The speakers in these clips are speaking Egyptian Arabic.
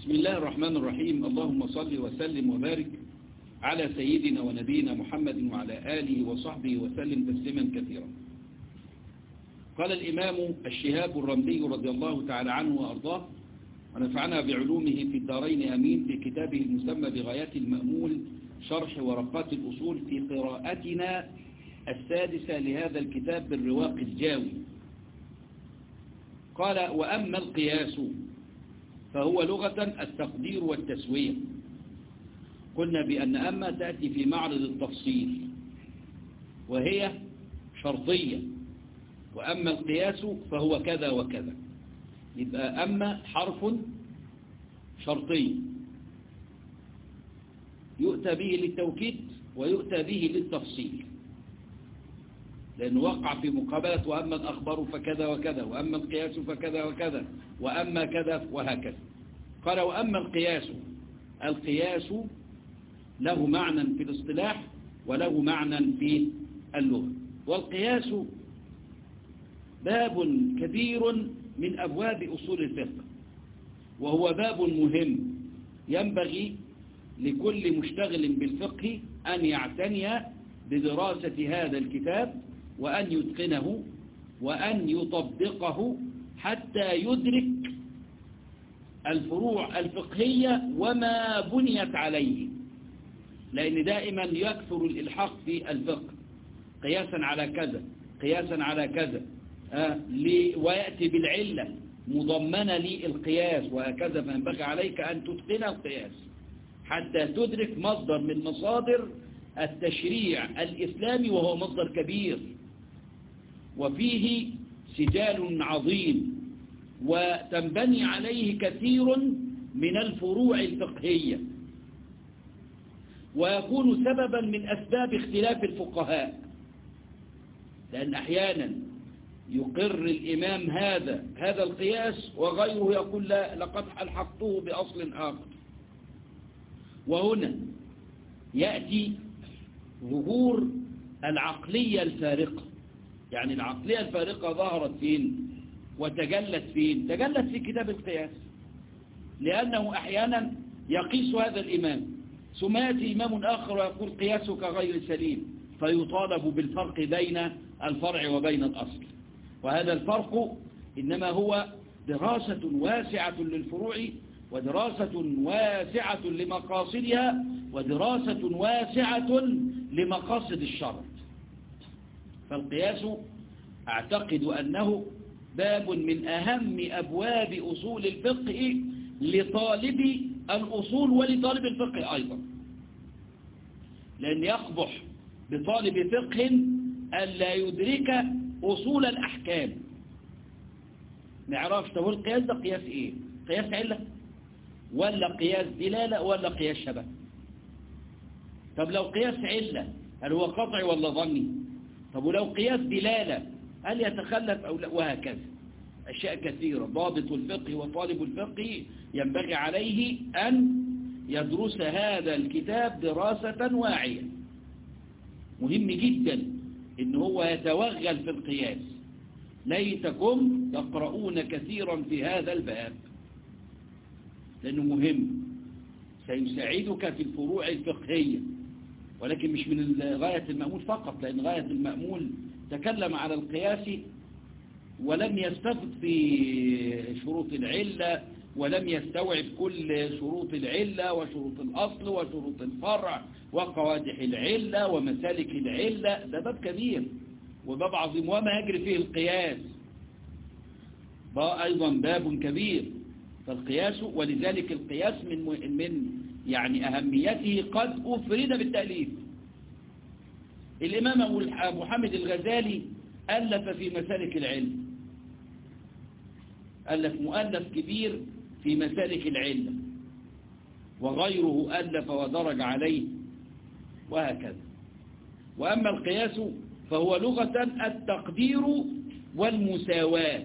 بسم الله الرحمن الرحيم اللهم صل وسلم وبارك على سيدنا ونبينا محمد وعلى آله وصحبه وسلم تسليما كثيرا قال الإمام الشهاب الرملي رضي الله تعالى عنه وأرضاه ونفعنا بعلومه في الدارين أمين في كتابه المسمى بغايات المأمول شرح ورقات الأصول في قراءتنا السادسة لهذا الكتاب بالرواق الجاوي قال وأما القياس فهو لغة التقدير والتسوية قلنا بأن أما تأتي في معرض التفصيل وهي شرطية وأما القياس فهو كذا وكذا يبقى أما حرف شرطي يؤتى به للتوكيد ويؤتى به للتفصيل لأنه وقع في مقابلة وأما الأخبار فكذا وكذا وأما القياس فكذا وكذا وأما كذا وهكذا قال وأما القياس القياس له معنى في الاصطلاح وله معنى في اللغة والقياس باب كبير من أبواب أصول الفقه وهو باب مهم ينبغي لكل مشتغل بالفقه أن يعتني بدراسة هذا الكتاب وأن يتقنه وأن يطبقه حتى يدرك الفروع الفقهية وما بنيت عليه لأن دائما يكثر الإلحاق في الفقه قياسا على كذا قياسا على كذا آه ويأتي بالعلة مضمنة للقياس وهكذا فينبغي عليك أن تتقن القياس حتى تدرك مصدر من مصادر التشريع الإسلامي وهو مصدر كبير وفيه سجال عظيم وتنبني عليه كثير من الفروع الفقهية ويكون سببا من أسباب اختلاف الفقهاء لأن أحيانا يقر الإمام هذا هذا القياس وغيره يقول لا لقد ألحقته بأصل آخر وهنا يأتي ظهور العقلية الفارقة يعني العقلية الفارقة ظهرت فين وتجلت فين تجلت في كتاب القياس لأنه أحيانا يقيس هذا الإمام ثم يأتي إمام آخر ويقول قياسك غير سليم فيطالب بالفرق بين الفرع وبين الأصل وهذا الفرق إنما هو دراسة واسعة للفروع ودراسة واسعة لمقاصدها ودراسة واسعة لمقاصد الشرع فالقياس أعتقد أنه باب من أهم أبواب أصول الفقه لطالب الأصول ولطالب الفقه أيضا لأن يقبح بطالب فقه ألا يدرك أصول الأحكام نعرفش طب القياس ده قياس إيه قياس علة ولا قياس دلالة ولا قياس شبه طب لو قياس علة هل هو قطعي ولا ظني طب ولو قياس دلالة هل يتخلف أو لا وهكذا أشياء كثيرة ضابط الفقه وطالب الفقه ينبغي عليه أن يدرس هذا الكتاب دراسة واعية مهم جدا إن هو يتوغل في القياس ليتكم تقرؤون كثيرا في هذا الباب لأنه مهم سيساعدك في الفروع الفقهية ولكن مش من غاية المأمول فقط لأن غاية المأمول تكلم على القياس ولم يستفد في شروط العلة ولم يستوعب كل شروط العلة وشروط الأصل وشروط الفرع وقوادح العلة ومسالك العلة ده باب كبير وباب عظيم وما يجري فيه القياس أيضا باب كبير فالقياس ولذلك القياس من من يعني أهميته قد أفرد بالتأليف الإمام أبو محمد الغزالي ألف في مسالك العلم ألف مؤلف كبير في مسالك العلم وغيره ألف ودرج عليه وهكذا وأما القياس فهو لغة التقدير والمساواة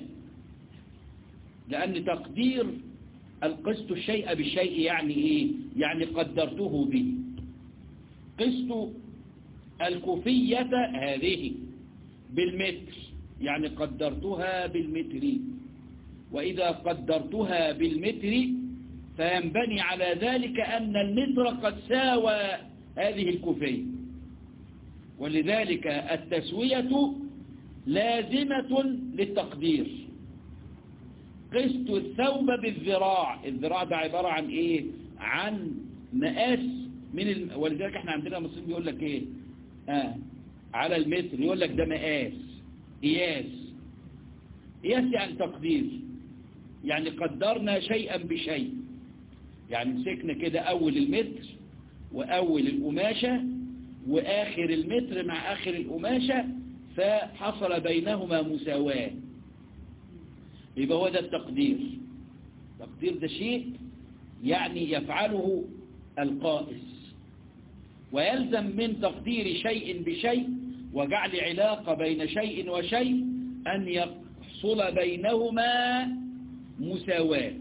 لأن تقدير القسط الشيء بالشيء يعني إيه يعني قدرته به قسط الكوفية هذه بالمتر يعني قدرتها بالمتر وإذا قدرتها بالمتر فينبني على ذلك أن المتر قد ساوى هذه الكوفية ولذلك التسوية لازمة للتقدير قست الثوب بالذراع الذراع ده عبارة عن ايه عن مقاس من الم... ولذلك احنا عندنا مصريين بيقول لك ايه آه. على المتر يقول لك ده مقاس قياس قياس يعني تقدير يعني قدرنا شيئا بشيء يعني مسكنا كده اول المتر واول القماشة واخر المتر مع اخر القماشة فحصل بينهما مساواة يبقى هو ده التقدير التقدير ده شيء يعني يفعله القائس ويلزم من تقدير شيء بشيء وجعل علاقة بين شيء وشيء أن يحصل بينهما مساواة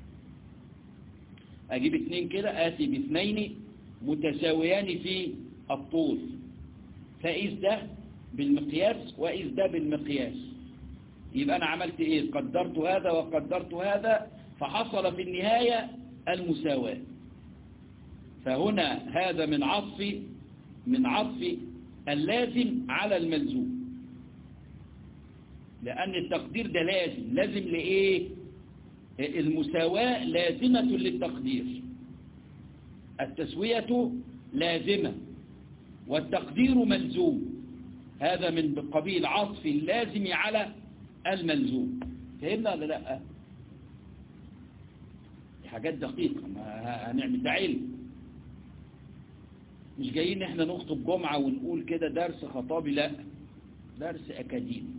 أجيب اثنين كده آتي باثنين متساويان في الطول فإذ ده بالمقياس وإذ ده بالمقياس يبقى أنا عملت إيه قدرت هذا وقدرت هذا فحصل في النهاية المساواة فهنا هذا من عطف من عطف اللازم على الملزوم لأن التقدير ده لازم لازم لإيه المساواة لازمة للتقدير التسوية لازمة والتقدير ملزوم هذا من قبيل عطف اللازم على الملزوم فهمنا ولا لا دي حاجات دقيقة ما هنعمل ده علم مش جايين احنا نخطب جمعة ونقول كده درس خطابي لا درس أكاديمي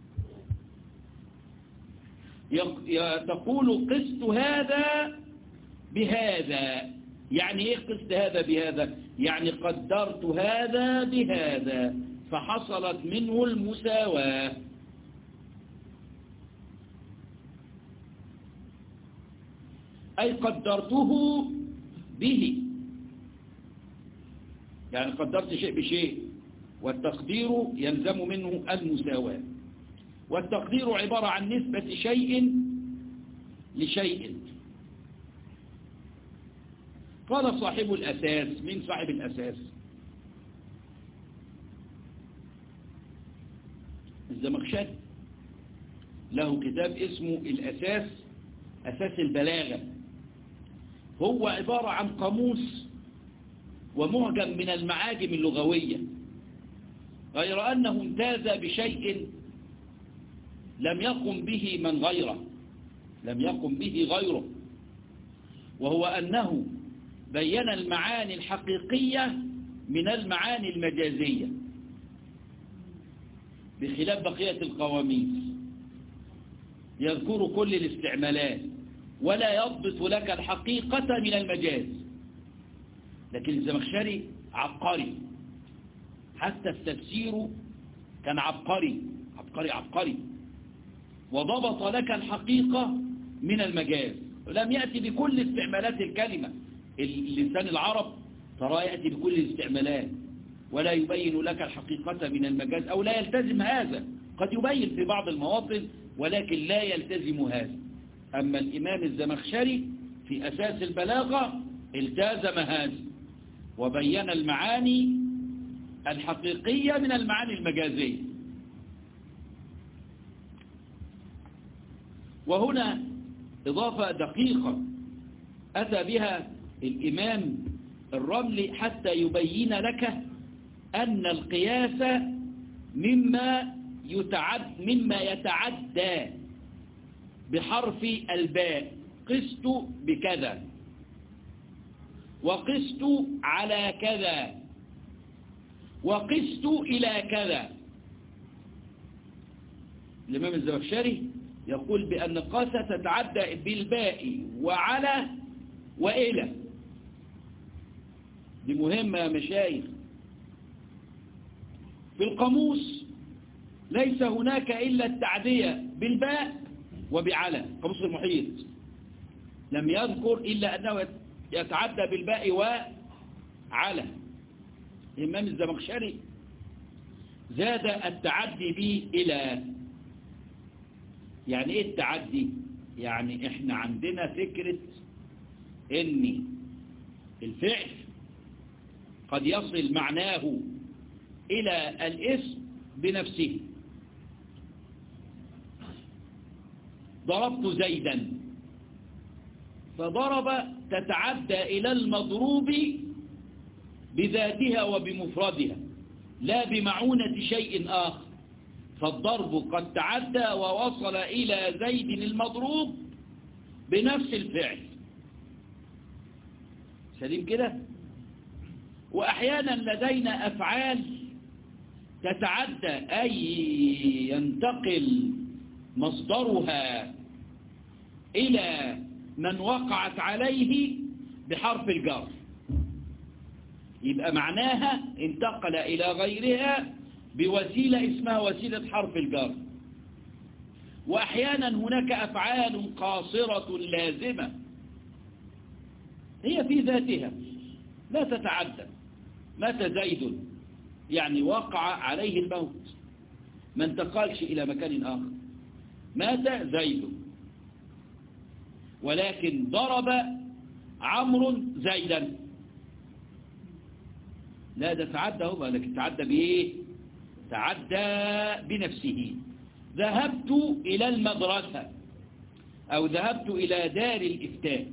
تقول قست هذا بهذا يعني ايه قست هذا بهذا يعني قدرت هذا بهذا فحصلت منه المساواة أي قدرته به يعني قدرت شيء بشيء والتقدير يلزم منه المساواة والتقدير عبارة عن نسبة شيء لشيء قال صاحب الأساس من صاحب الأساس الزمخشري له كتاب اسمه الأساس أساس البلاغة هو عبارة عن قاموس ومعجم من المعاجم اللغوية غير أنه امتاز بشيء لم يقم به من غيره لم يقم به غيره وهو أنه بين المعاني الحقيقية من المعاني المجازية بخلاف بقية القواميس يذكر كل الاستعمالات ولا يضبط لك الحقيقة من المجاز لكن الزمخشري عبقري حتى التفسير كان عبقري عبقري عبقري وضبط لك الحقيقة من المجاز ولم يأتي بكل استعمالات الكلمة اللسان العرب ترى يأتي بكل الاستعمالات ولا يبين لك الحقيقة من المجاز أو لا يلتزم هذا قد يبين في بعض المواطن ولكن لا يلتزم هذا أما الإمام الزمخشري في أساس البلاغة التزم هذا وبين المعاني الحقيقية من المعاني المجازية وهنا إضافة دقيقة أتى بها الإمام الرملي حتى يبين لك أن القياس مما يتعد مما يتعدى بحرف الباء قست بكذا وقست على كذا وقست إلى كذا الإمام الزمخشري يقول بأن قاسة تتعدى بالباء وعلى وإلى دي مهمة يا مشايخ في القاموس ليس هناك إلا التعدية بالباء وبعلى قاموس المحيط لم يذكر إلا أنه يتعدى بالباء وعلى الإمام الزمخشري زاد التعدي به إلى يعني إيه التعدي يعني إحنا عندنا فكرة ان الفعل قد يصل معناه إلى الاسم بنفسه ضربت زيدا فضرب تتعدى إلى المضروب بذاتها وبمفردها لا بمعونة شيء آخر فالضرب قد تعدى ووصل إلى زيد المضروب بنفس الفعل سليم كده وأحيانا لدينا أفعال تتعدى أي ينتقل مصدرها إلى من وقعت عليه بحرف الجر يبقى معناها انتقل إلى غيرها بوسيلة اسمها وسيلة حرف الجر وأحيانا هناك أفعال قاصرة لازمة هي في ذاتها لا تتعدى مات زيد يعني وقع عليه الموت ما انتقلش إلى مكان آخر مات زيد ولكن ضرب عمرو زيدا لا ده تعدى هو لكن تعدى بإيه تعدى بنفسه ذهبت إلى المدرسة أو ذهبت إلى دار الإفتاء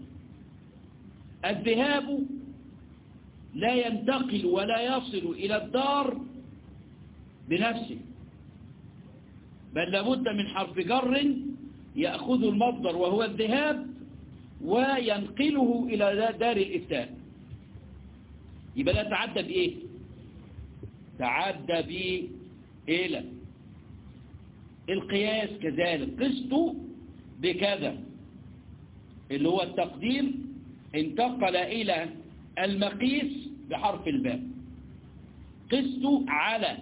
الذهاب لا ينتقل ولا يصل إلى الدار بنفسه بل لابد من حرف جر يأخذ المصدر وهو الذهاب وينقله إلى دار الإفتاء يبقى لا تعدى بإيه تعدى بإلى القياس كذلك قسط بكذا اللي هو التقدير انتقل إلى المقيس بحرف الباء قسط على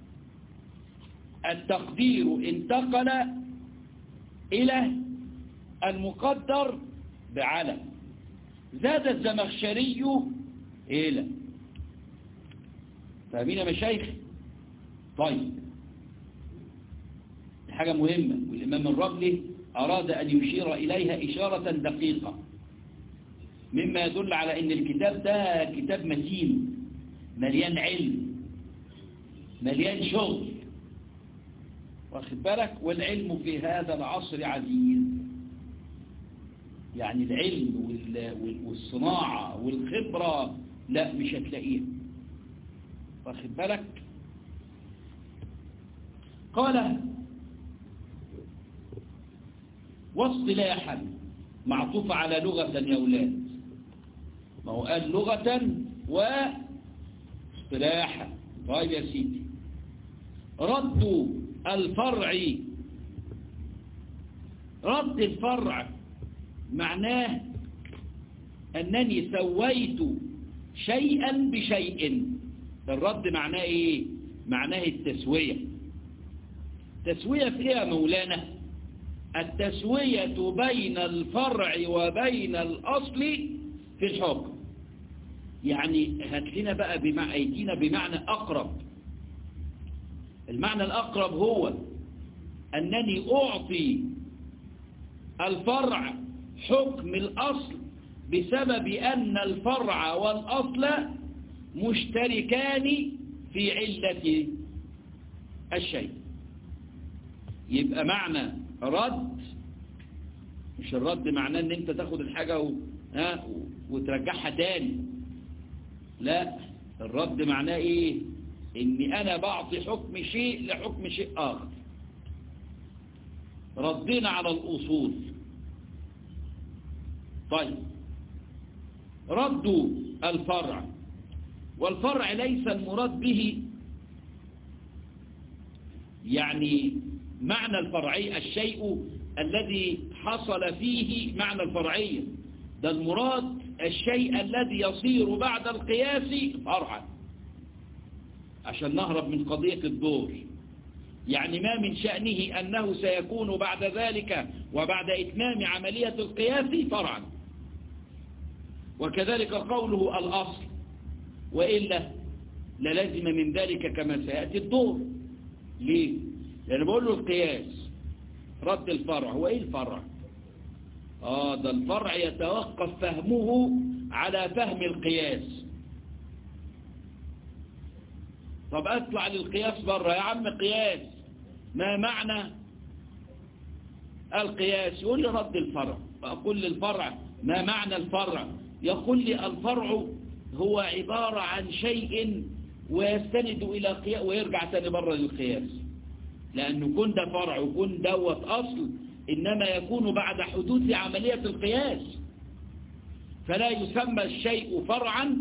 التقدير انتقل إلى المقدر بعلى زاد الزمخشري إلى فاهمين يا مشايخ طيب حاجة مهمة والإمام الربلي أراد أن يشير إليها إشارة دقيقة مما يدل على أن الكتاب ده كتاب متين مليان علم مليان شغل واخد بالك والعلم في هذا العصر عزيز يعني العلم والصناعة والخبرة لا مش هتلاقيها واخد بالك قال واصطلاحا معطوف على لغة يا أولاد ما هو قال لغة واصطلاحا طيب يا سيدي رد الفرع رد الفرع معناه أنني سويت شيئا بشيء الرد معناه إيه معناه التسوية تسوية في إيه يا مولانا التسوية بين الفرع وبين الأصل في الحكم يعني هات لنا بقى بمع... ايدينا بمعنى أقرب المعنى الأقرب هو أنني أعطي الفرع حكم الأصل بسبب أن الفرع والأصل مشتركان في علة الشيء يبقى معنى رد مش الرد معناه ان انت تاخد الحاجة و... ها وترجعها تاني لا الرد معناه ايه اني انا بعطي حكم شيء لحكم شيء اخر ردنا على الاصول طيب رد الفرع والفرع ليس المراد به يعني معنى الفرعي الشيء الذي حصل فيه معنى الفرعية ده المراد الشيء الذي يصير بعد القياس فرعا عشان نهرب من قضية الدور يعني ما من شأنه أنه سيكون بعد ذلك وبعد إتمام عملية القياس فرعا وكذلك قوله الأصل وإلا للازم من ذلك كما سيأتي الدور ليه؟ لأن بقول له القياس رد الفرع هو إيه الفرع آه ده الفرع يتوقف فهمه على فهم القياس طب أطلع للقياس بره يا عم قياس ما معنى القياس يقول لي رد الفرع فأقول للفرع ما معنى الفرع يقول لي الفرع هو عبارة عن شيء ويستند إلى قياس ويرجع تاني بره للقياس لأنه كن ده فرع وكن دوت أصل إنما يكون بعد حدوث عملية القياس فلا يسمى الشيء فرعا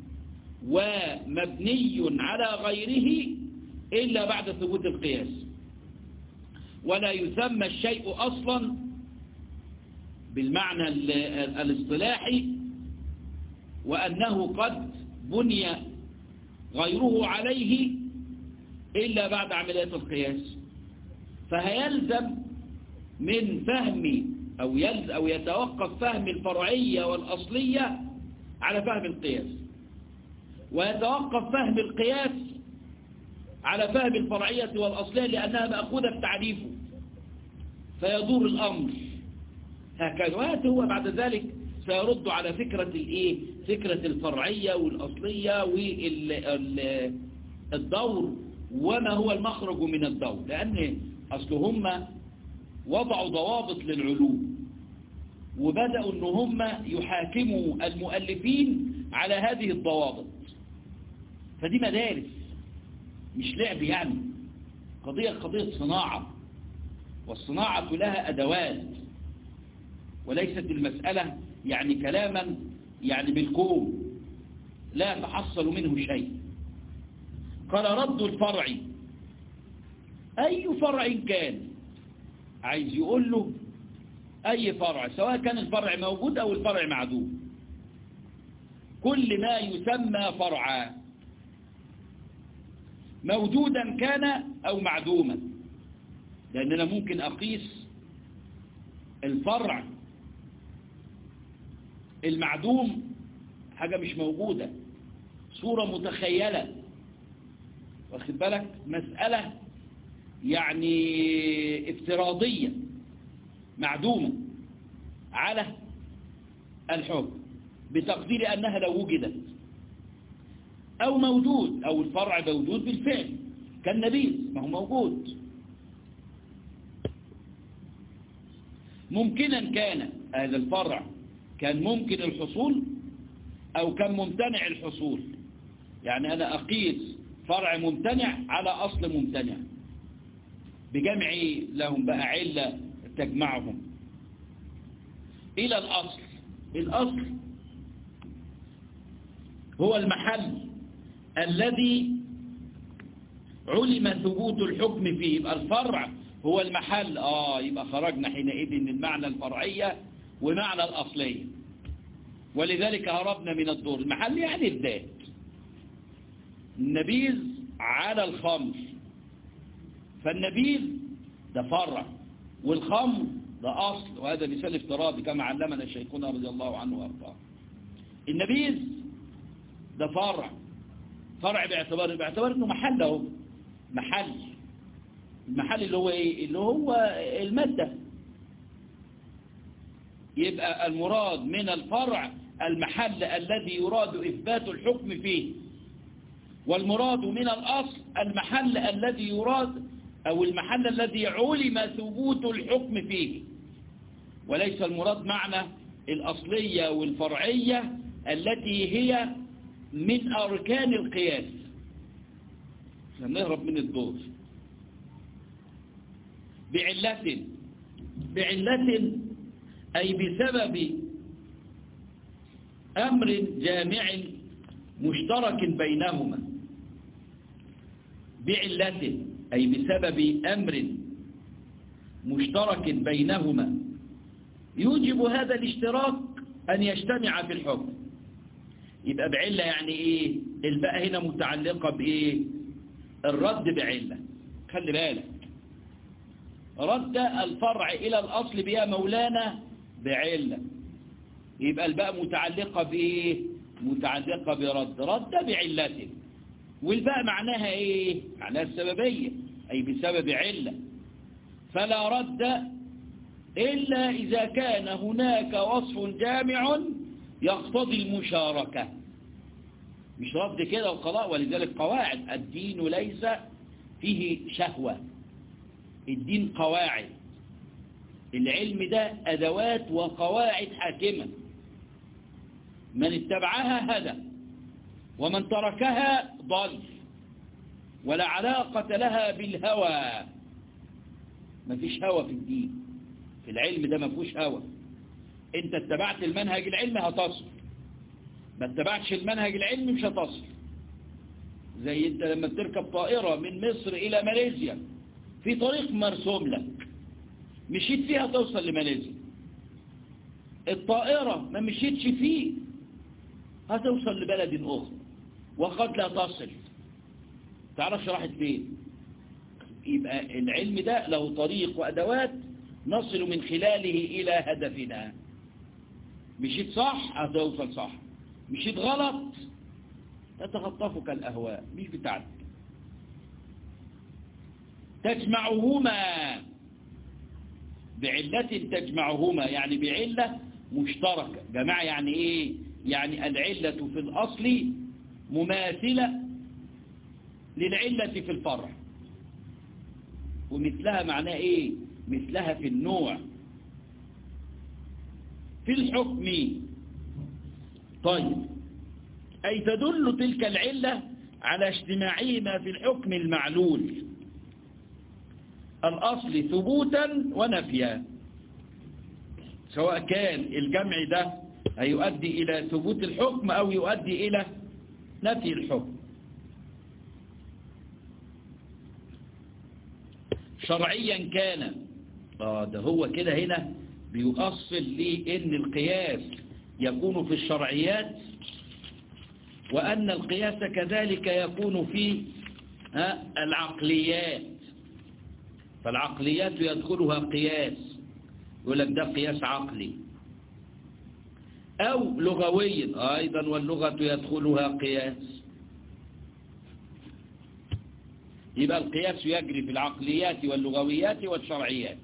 ومبني على غيره إلا بعد ثبوت القياس ولا يسمى الشيء أصلا بالمعنى الاصطلاحي وأنه قد بني غيره عليه إلا بعد عملية القياس فهيلزم من فهم أو, يلز أو يتوقف فهم الفرعية والأصلية على فهم القياس ويتوقف فهم القياس على فهم الفرعية والأصلية لأنها مأخوذة بتعريفه فيدور الأمر هكذا وهذا هو بعد ذلك سيرد على فكرة الإيه؟ فكرة الفرعية والأصلية والدور وما هو المخرج من الدور لأن أصل هم وضعوا ضوابط للعلوم وبدأوا أن هم يحاكموا المؤلفين على هذه الضوابط فدي مدارس مش لعب يعني قضية قضية صناعة والصناعة لها أدوات وليست المسألة يعني كلاما يعني بالكوم لا تحصل منه شيء قال رد الفرع أي فرع كان عايز يقول له أي فرع سواء كان الفرع موجود أو الفرع معدوم كل ما يسمى فرعا موجودا كان أو معدوما لأننا ممكن أقيس الفرع المعدوم حاجة مش موجودة صورة متخيلة واخد بالك مسألة يعني افتراضية معدومة على الحكم بتقدير أنها لو وجدت أو موجود أو الفرع موجود بالفعل كالنبيذ ما هو موجود ممكنا كان هذا الفرع كان ممكن الحصول أو كان ممتنع الحصول يعني أنا أقيس فرع ممتنع على أصل ممتنع بجمع لهم بقى علة تجمعهم إلى الأصل الأصل هو المحل الذي علم ثبوت الحكم فيه يبقى الفرع هو المحل آه يبقى خرجنا حينئذ من المعنى الفرعية ومعنى الأصلية ولذلك هربنا من الدور المحل يعني الذات النبيذ على الخمر فالنبيذ ده فرع والخمر ده أصل وهذا مثال افتراضي كما علمنا شيخنا رضي الله عنه وارضاه النبيذ ده فرع فرع باعتبار باعتبار انه محل اهو محل المحل اللي هو ايه اللي هو المادة يبقى المراد من الفرع المحل الذي يراد إثبات الحكم فيه والمراد من الأصل المحل الذي يراد أو المحل الذي علم ثبوت الحكم فيه وليس المراد معنى الأصلية والفرعية التي هي من أركان القياس نهرب من الدور بعلة بعلة أي بسبب أمر جامع مشترك بينهما بعلة أي بسبب أمر مشترك بينهما يوجب هذا الاشتراك أن يجتمع في الحكم يبقى بعلة يعني إيه الباء هنا متعلقة بإيه الرد بعلة خلي بالك رد الفرع إلى الأصل بيا مولانا بعلة يبقى الباء متعلقة بإيه متعلقة برد رد بعلته والباء معناها إيه معناها السببية أي بسبب علة فلا رد إلا إذا كان هناك وصف جامع يقتضي المشاركة مش رد كده وقضاء ولذلك قواعد الدين ليس فيه شهوة الدين قواعد العلم ده أدوات وقواعد حاكمة من اتبعها هدى ومن تركها ضل ولا علاقة لها بالهوى مفيش هوى في الدين في العلم ده مفيش هوى انت اتبعت المنهج العلمي هتصل ما اتبعتش المنهج العلمي مش هتصل زي انت لما تركب طائرة من مصر الى ماليزيا في طريق مرسوم لك مشيت فيها توصل لماليزيا الطائرة ما مشيتش فيه هتوصل لبلد اخر وقد لا تصل تعرفش راحت فين يبقى العلم ده له طريق وأدوات نصل من خلاله إلى هدفنا مشيت صح هتوصل صح مشيت غلط تتخطفك الأهواء مش بتاعتك تجمعهما بعلة تجمعهما يعني بعلة مشتركة جماعة يعني ايه يعني العلة في الأصل مماثلة للعلة في الفرع ومثلها معناه ايه مثلها في النوع في الحكم طيب أي تدل تلك العلة على اجتماعهما في الحكم المعلول الأصل ثبوتا ونفيا سواء كان الجمع ده هيؤدي إلى ثبوت الحكم أو يؤدي إلى نفي الحكم شرعيا كان آه ده هو كده هنا بيؤصل لأن القياس يكون في الشرعيات وأن القياس كذلك يكون في العقليات فالعقليات يدخلها قياس يقول لك ده قياس عقلي أو لغويا أيضا واللغة يدخلها قياس يبقى القياس يجري في العقليات واللغويات والشرعيات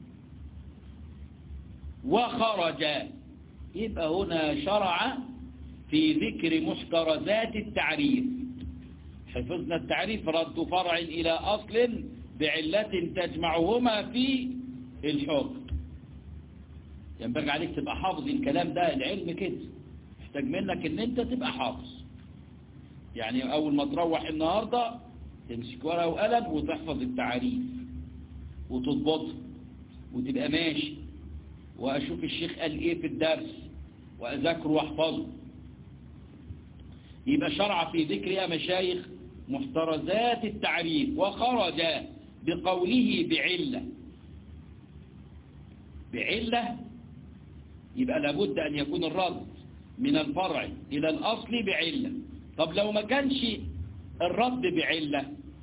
وخرج يبقى هنا شرع في ذكر محترزات التعريف حفظنا التعريف رد فرع إلى أصل بعلة تجمعهما في الحكم ينبغي عليك تبقى حافظ الكلام ده العلم كده محتاج منك ان انت تبقى حافظ يعني اول ما تروح النهاردة تمسك ورقة وقلم وتحفظ التعريف وتضبطها وتبقى ماشي واشوف الشيخ قال ايه في الدرس واذاكره واحفظه يبقى شرع في ذكر يا مشايخ محترزات التعريف وخرج بقوله بعلة بعلة يبقى لابد أن يكون الرد من الفرع إلى الأصل بعلة طب لو ما كانش الرد بعلة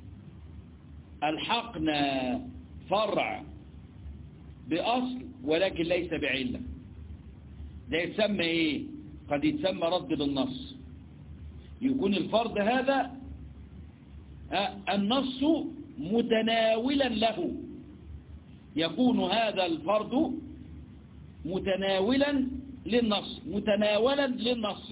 الحقنا فرع بأصل ولكن ليس بعلة ده يتسمى ايه قد يتسمى رد بالنص يكون الفرض هذا النص متناولا له يكون هذا الفرض متناولا للنص متناولا للنص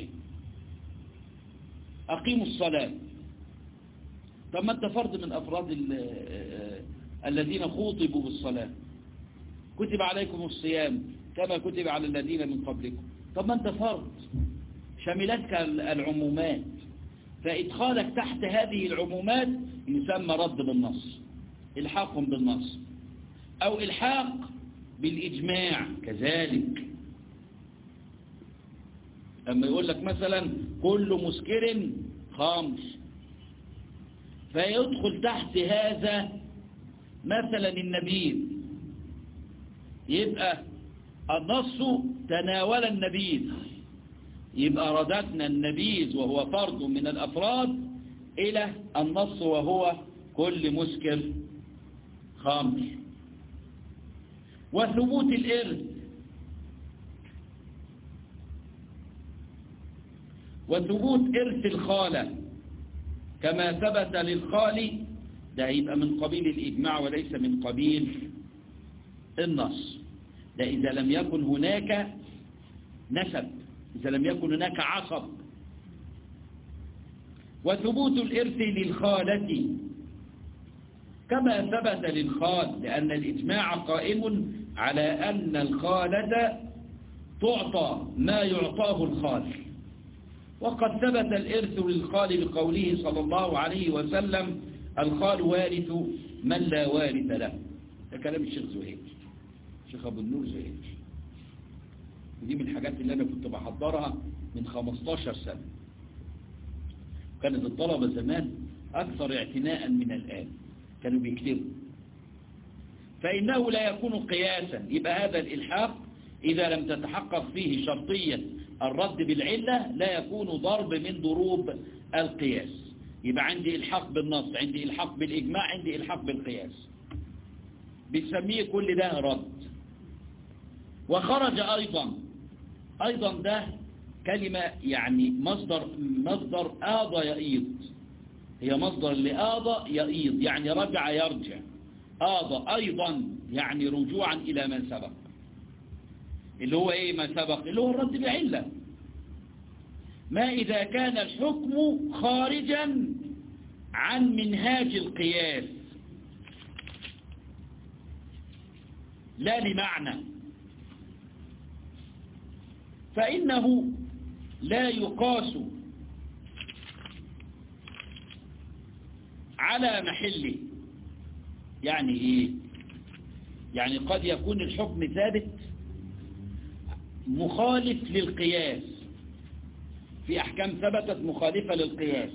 أقيموا الصلاة طب ما أنت فرد من أفراد الذين خوطبوا بالصلاة كتب عليكم الصيام كما كتب على الذين من قبلكم طب ما أنت فرد شملتك العمومات فإدخالك تحت هذه العمومات يسمى رد بالنص الحاق بالنص أو الحاق بالإجماع كذلك أما يقول لك مثلا كل مسكر خامس فيدخل تحت هذا مثلا النبيذ يبقى النص تناول النبيذ يبقى رددنا النبيذ وهو فرد من الأفراد إلى النص وهو كل مسكر خامر وثبوت الإرث وثبوت إرث الخالة كما ثبت للخال ده يبقى من قبيل الإجماع وليس من قبيل النص ده إذا لم يكن هناك نسب إذا لم يكن هناك عصب وثبوت الإرث للخالة كما ثبت للخال لأن الإجماع قائم على أن الخالة تعطى ما يعطاه الخال وقد ثبت الإرث للخال بقوله صلى الله عليه وسلم الخال وارث من لا وارث له ده كلام الشيخ زهير الشيخ أبو النور زهير ودي من الحاجات اللي أنا كنت بحضرها من 15 سنة كانت الطلبة زمان أكثر اعتناء من الآن كانوا بيكتبوا فإنه لا يكون قياسا يبقى هذا الإلحاق إذا لم تتحقق فيه شرطية الرد بالعلة لا يكون ضرب من ضروب القياس يبقى عندي إلحاق بالنص عندي إلحاق بالإجماع عندي إلحاق بالقياس بنسميه كل ده رد وخرج أيضا أيضا ده كلمة يعني مصدر مصدر آضى يأيض هي مصدر لآضى يأيض يعني رجع يرجع آضى أيضا يعني رجوعا إلى ما سبق اللي هو إيه ما سبق اللي هو الرد بعلة ما إذا كان الحكم خارجا عن منهاج القياس لا لمعنى فإنه لا يقاس على محله يعني ايه يعني قد يكون الحكم ثابت مخالف للقياس في أحكام ثبتت مخالفة للقياس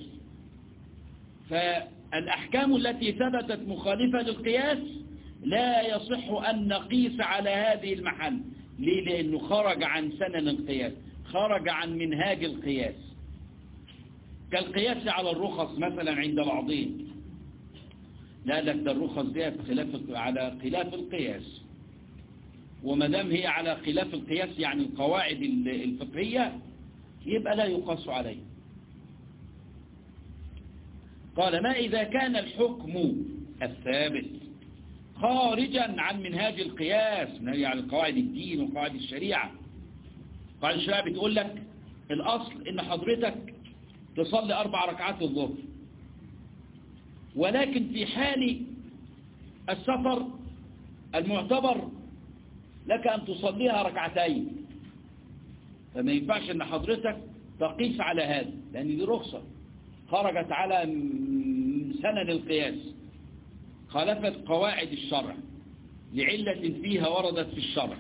فالأحكام التي ثبتت مخالفة للقياس لا يصح أن نقيس على هذه المحل ليه لأنه خرج عن سنن القياس خرج عن منهاج القياس كالقياس على الرخص مثلا عند بعضهم لا لك ده الرخص دي خلاف على خلاف القياس وما دام هي على خلاف القياس يعني القواعد الفقهية يبقى لا يقاس عليه قال ما إذا كان الحكم الثابت خارجا عن منهاج القياس منهاج عن قواعد الدين وقواعد الشريعة قواعد الشريعة بتقول لك الأصل إن حضرتك تصلي أربع ركعات الظهر ولكن في حال السفر المعتبر لك أن تصليها ركعتين فما ينفعش أن حضرتك تقيس على هذا لأن دي رخصة خرجت على سنن القياس خالفت قواعد الشرع لعلة فيها وردت في الشرع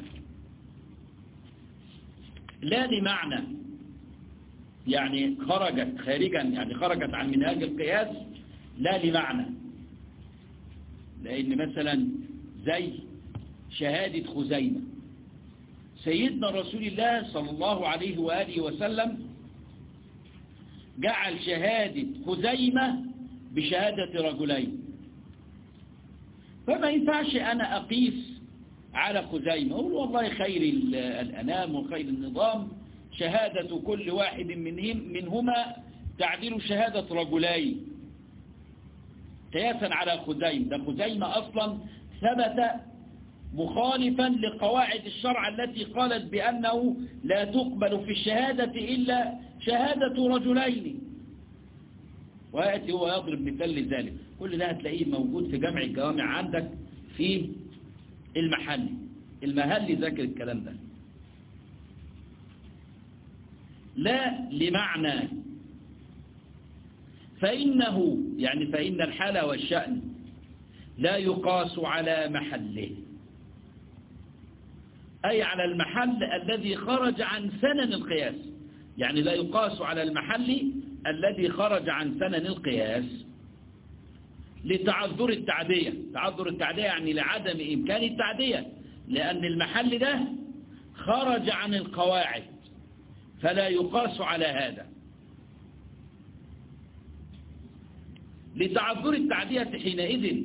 لا لمعنى يعني خرجت خارجا يعني خرجت عن منهاج القياس لا لمعنى لأن مثلا زي شهادة خزيمة سيدنا رسول الله صلى الله عليه وآله وسلم جعل شهادة خزيمة بشهادة رجلين فما ينفعش أنا أقيس على خزيمة أقول والله خير الأنام وخير النظام شهادة كل واحد منهم منهما تعديل شهادة رجلين قياسا على خزيمة ده خزيمة أصلا ثبت مخالفا لقواعد الشرع التي قالت بأنه لا تقبل في الشهادة إلا شهادة رجلين ويأتي هو يضرب مثال لذلك كل ده هتلاقيه موجود في جمع الجوامع عندك في المحل المهل ذاكر الكلام ده لا لمعنى فإنه يعني فإن الحال والشأن لا يقاس على محله أي على المحل الذي خرج عن سنن القياس يعني لا يقاس على المحل الذي خرج عن سنن القياس لتعذر التعدية تعذر التعدية يعني لعدم إمكان التعدية لأن المحل ده خرج عن القواعد فلا يقاس على هذا لتعذر التعدية حينئذ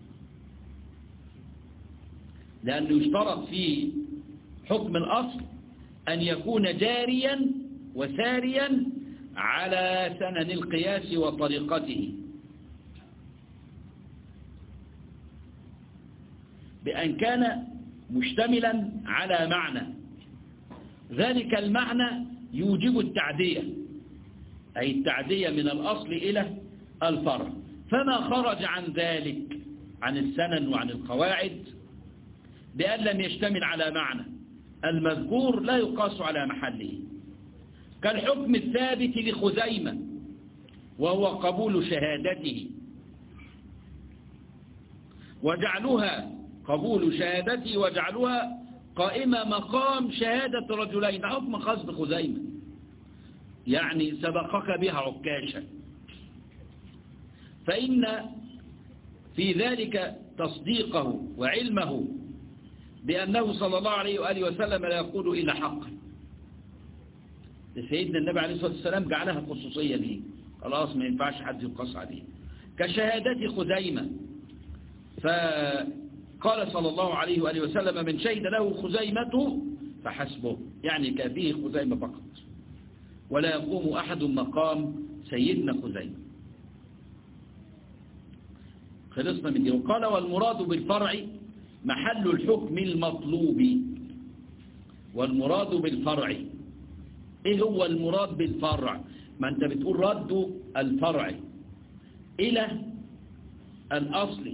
لأنه يشترط في حكم الأصل أن يكون جاريا وساريا على سنن القياس وطريقته بأن كان مشتملا على معنى ذلك المعنى يوجب التعدية أي التعدية من الأصل إلى الفرع فما خرج عن ذلك عن السنن وعن القواعد بأن لم يشتمل على معنى المذكور لا يقاس على محله كالحكم الثابت لخزيمة وهو قبول شهادته وجعلها قبول شهادته وجعلها قائمة مقام شهادة رجلين حكم خاص بخزيمة يعني سبقك بها عكاشا فإن في ذلك تصديقه وعلمه بأنه صلى الله عليه وآله وسلم لا يقول إلا حقا سيدنا النبي عليه الصلاة والسلام جعلها خصوصية ليه خلاص ما ينفعش حد يقص عليه كشهادة خزيمة فقال صلى الله عليه وآله وسلم من شهد له خزيمة فحسبه يعني كافيه خزيمة فقط ولا يقوم أحد مقام سيدنا خزيمة خلصنا من دي وقال والمراد بالفرع محل الحكم المطلوب والمراد بالفرع ايه هو المراد بالفرع ما انت بتقول رد الفرع الى الاصل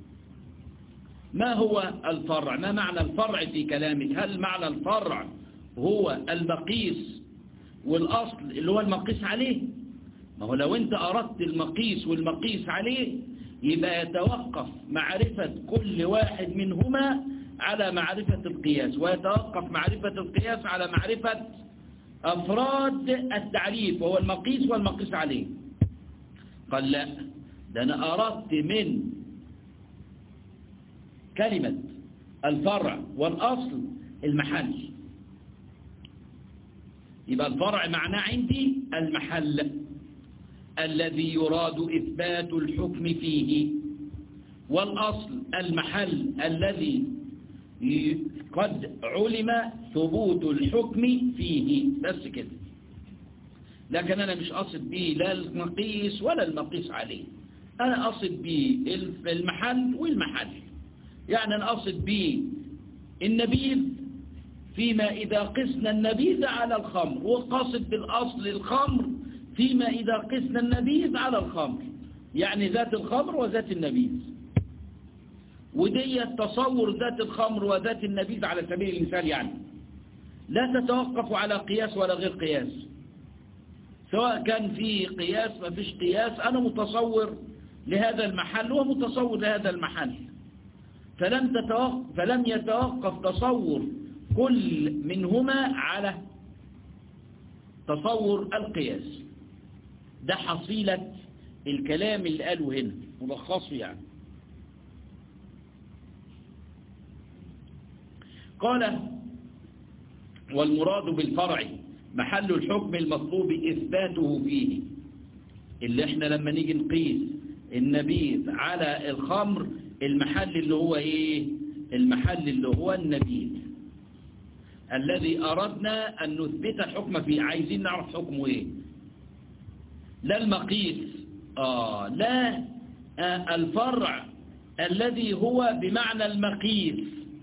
ما هو الفرع ما معنى الفرع في كلامك هل معنى الفرع هو المقيس والاصل اللي هو المقيس عليه ما هو لو انت اردت المقيس والمقيس عليه يبقى يتوقف معرفة كل واحد منهما على معرفة القياس ويتوقف معرفة القياس على معرفة أفراد التعريف وهو المقيس والمقيس عليه قال لا ده أنا أردت من كلمة الفرع والأصل المحل يبقى الفرع معناه عندي المحل الذي يراد إثبات الحكم فيه والأصل المحل الذي قد علم ثبوت الحكم فيه بس كده لكن أنا مش أصد به لا المقيس ولا المقيس عليه أنا أصد به المحل والمحل يعني أنا أصد به النبيذ فيما إذا قسنا النبيذ على الخمر وقصد بالأصل الخمر فيما إذا قسنا النبيذ على الخمر يعني ذات الخمر وذات النبيذ ودي تصور ذات الخمر وذات النبيذ على سبيل المثال يعني لا تتوقف على قياس ولا غير قياس سواء كان في قياس ما فيش قياس أنا متصور لهذا المحل ومتصور لهذا المحل فلم, تتوقف فلم يتوقف تصور كل منهما على تصور القياس ده حصيلة الكلام اللي قاله هنا ملخصه يعني قال والمراد بالفرع محل الحكم المطلوب إثباته فيه اللي احنا لما نيجي نقيس النبيذ على الخمر المحل اللي هو ايه المحل اللي هو النبيذ الذي أردنا أن نثبت الحكم فيه عايزين نعرف حكمه ايه لا المقيس آه لا آه الفرع الذي هو بمعنى المقيس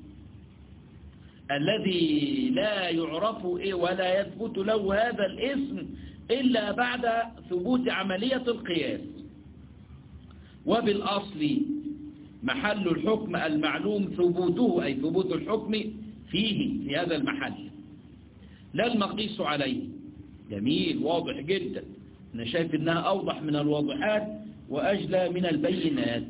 الذي لا يعرف إيه ولا يثبت له هذا الاسم إلا بعد ثبوت عملية القياس وبالأصل محل الحكم المعلوم ثبوته أي ثبوت الحكم فيه في هذا المحل لا المقيس عليه جميل واضح جدا أنا شايف أنها أوضح من الواضحات وأجلى من البينات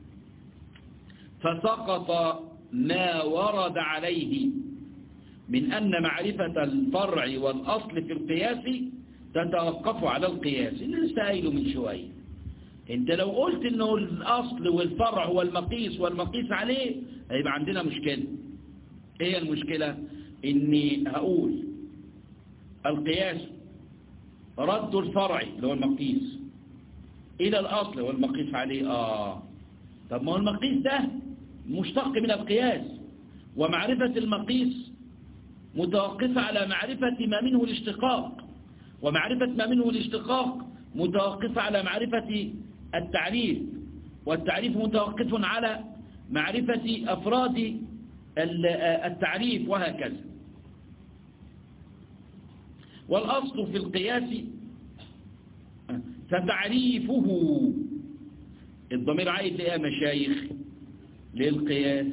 فسقط ما ورد عليه من أن معرفة الفرع والأصل في القياس تتوقف على القياس اللي لسه قايله من شوية انت لو قلت انه الاصل والفرع هو المقيس والمقيس عليه هيبقى عندنا مشكلة ايه المشكلة اني هقول القياس رد الفرع اللي هو المقيس الى الاصل هو المقيس عليه اه طب ما هو المقيس ده مشتق من القياس ومعرفة المقيس متوقفة على معرفة ما منه الاشتقاق ومعرفة ما منه الاشتقاق متوقفة على معرفة التعريف والتعريف متوقف على معرفة أفراد التعريف وهكذا والأصل في القياس فتعريفه الضمير عايد ليه مشايخ للقياس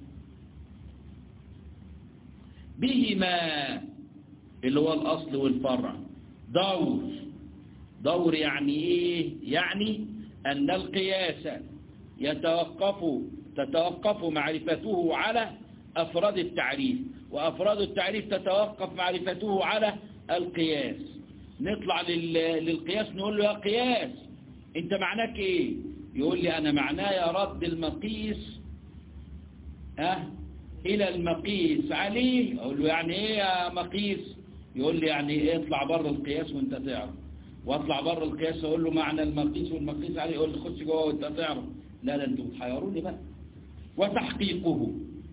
بهما اللي هو الأصل والفرع دور دور يعني إيه يعني أن القياس يتوقف تتوقف معرفته على أفراد التعريف وأفراد التعريف تتوقف معرفته على القياس نطلع للقياس نقول له يا قياس انت معناك ايه يقول لي انا معناي رد المقيس أه الى المقيس عليه اقول له يعني ايه يا مقيس يقول لي يعني ايه اطلع بره القياس وانت تعرف واطلع بره القياس اقول له معنى المقيس والمقيس عليه يقول لي خش جوه وانت تعرف لا لا انتوا بتحيروني بقى وتحقيقه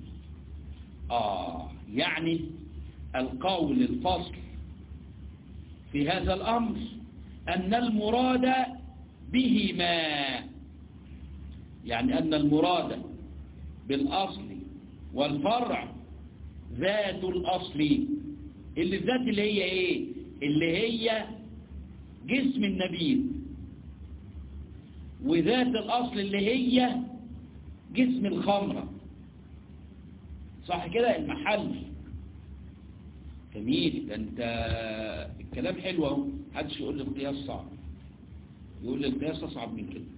اه يعني القول الفصل في هذا الأمر أن المراد بهما يعني أن المراد بالأصل والفرع ذات الأصل اللي الذات اللي هي إيه اللي هي جسم النبيذ وذات الأصل اللي هي جسم الخمرة صح كده المحل جميل ده انت الكلام حلو اهو محدش يقول لي القياس صعب يقول لي القياس اصعب من كده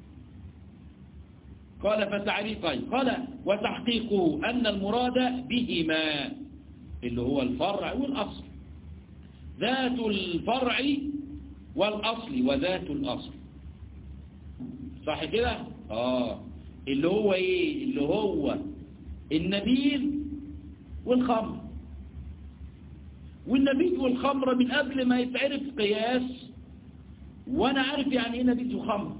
قال فتعريف طيب قال وتحقيقه ان المراد بهما اللي هو الفرع والاصل ذات الفرع والاصل وذات الاصل صح كده اه اللي هو ايه اللي هو النبيذ والخمر والنبيذ والخمر من قبل ما يتعرف قياس وانا عارف يعني ايه نبيذ وخمر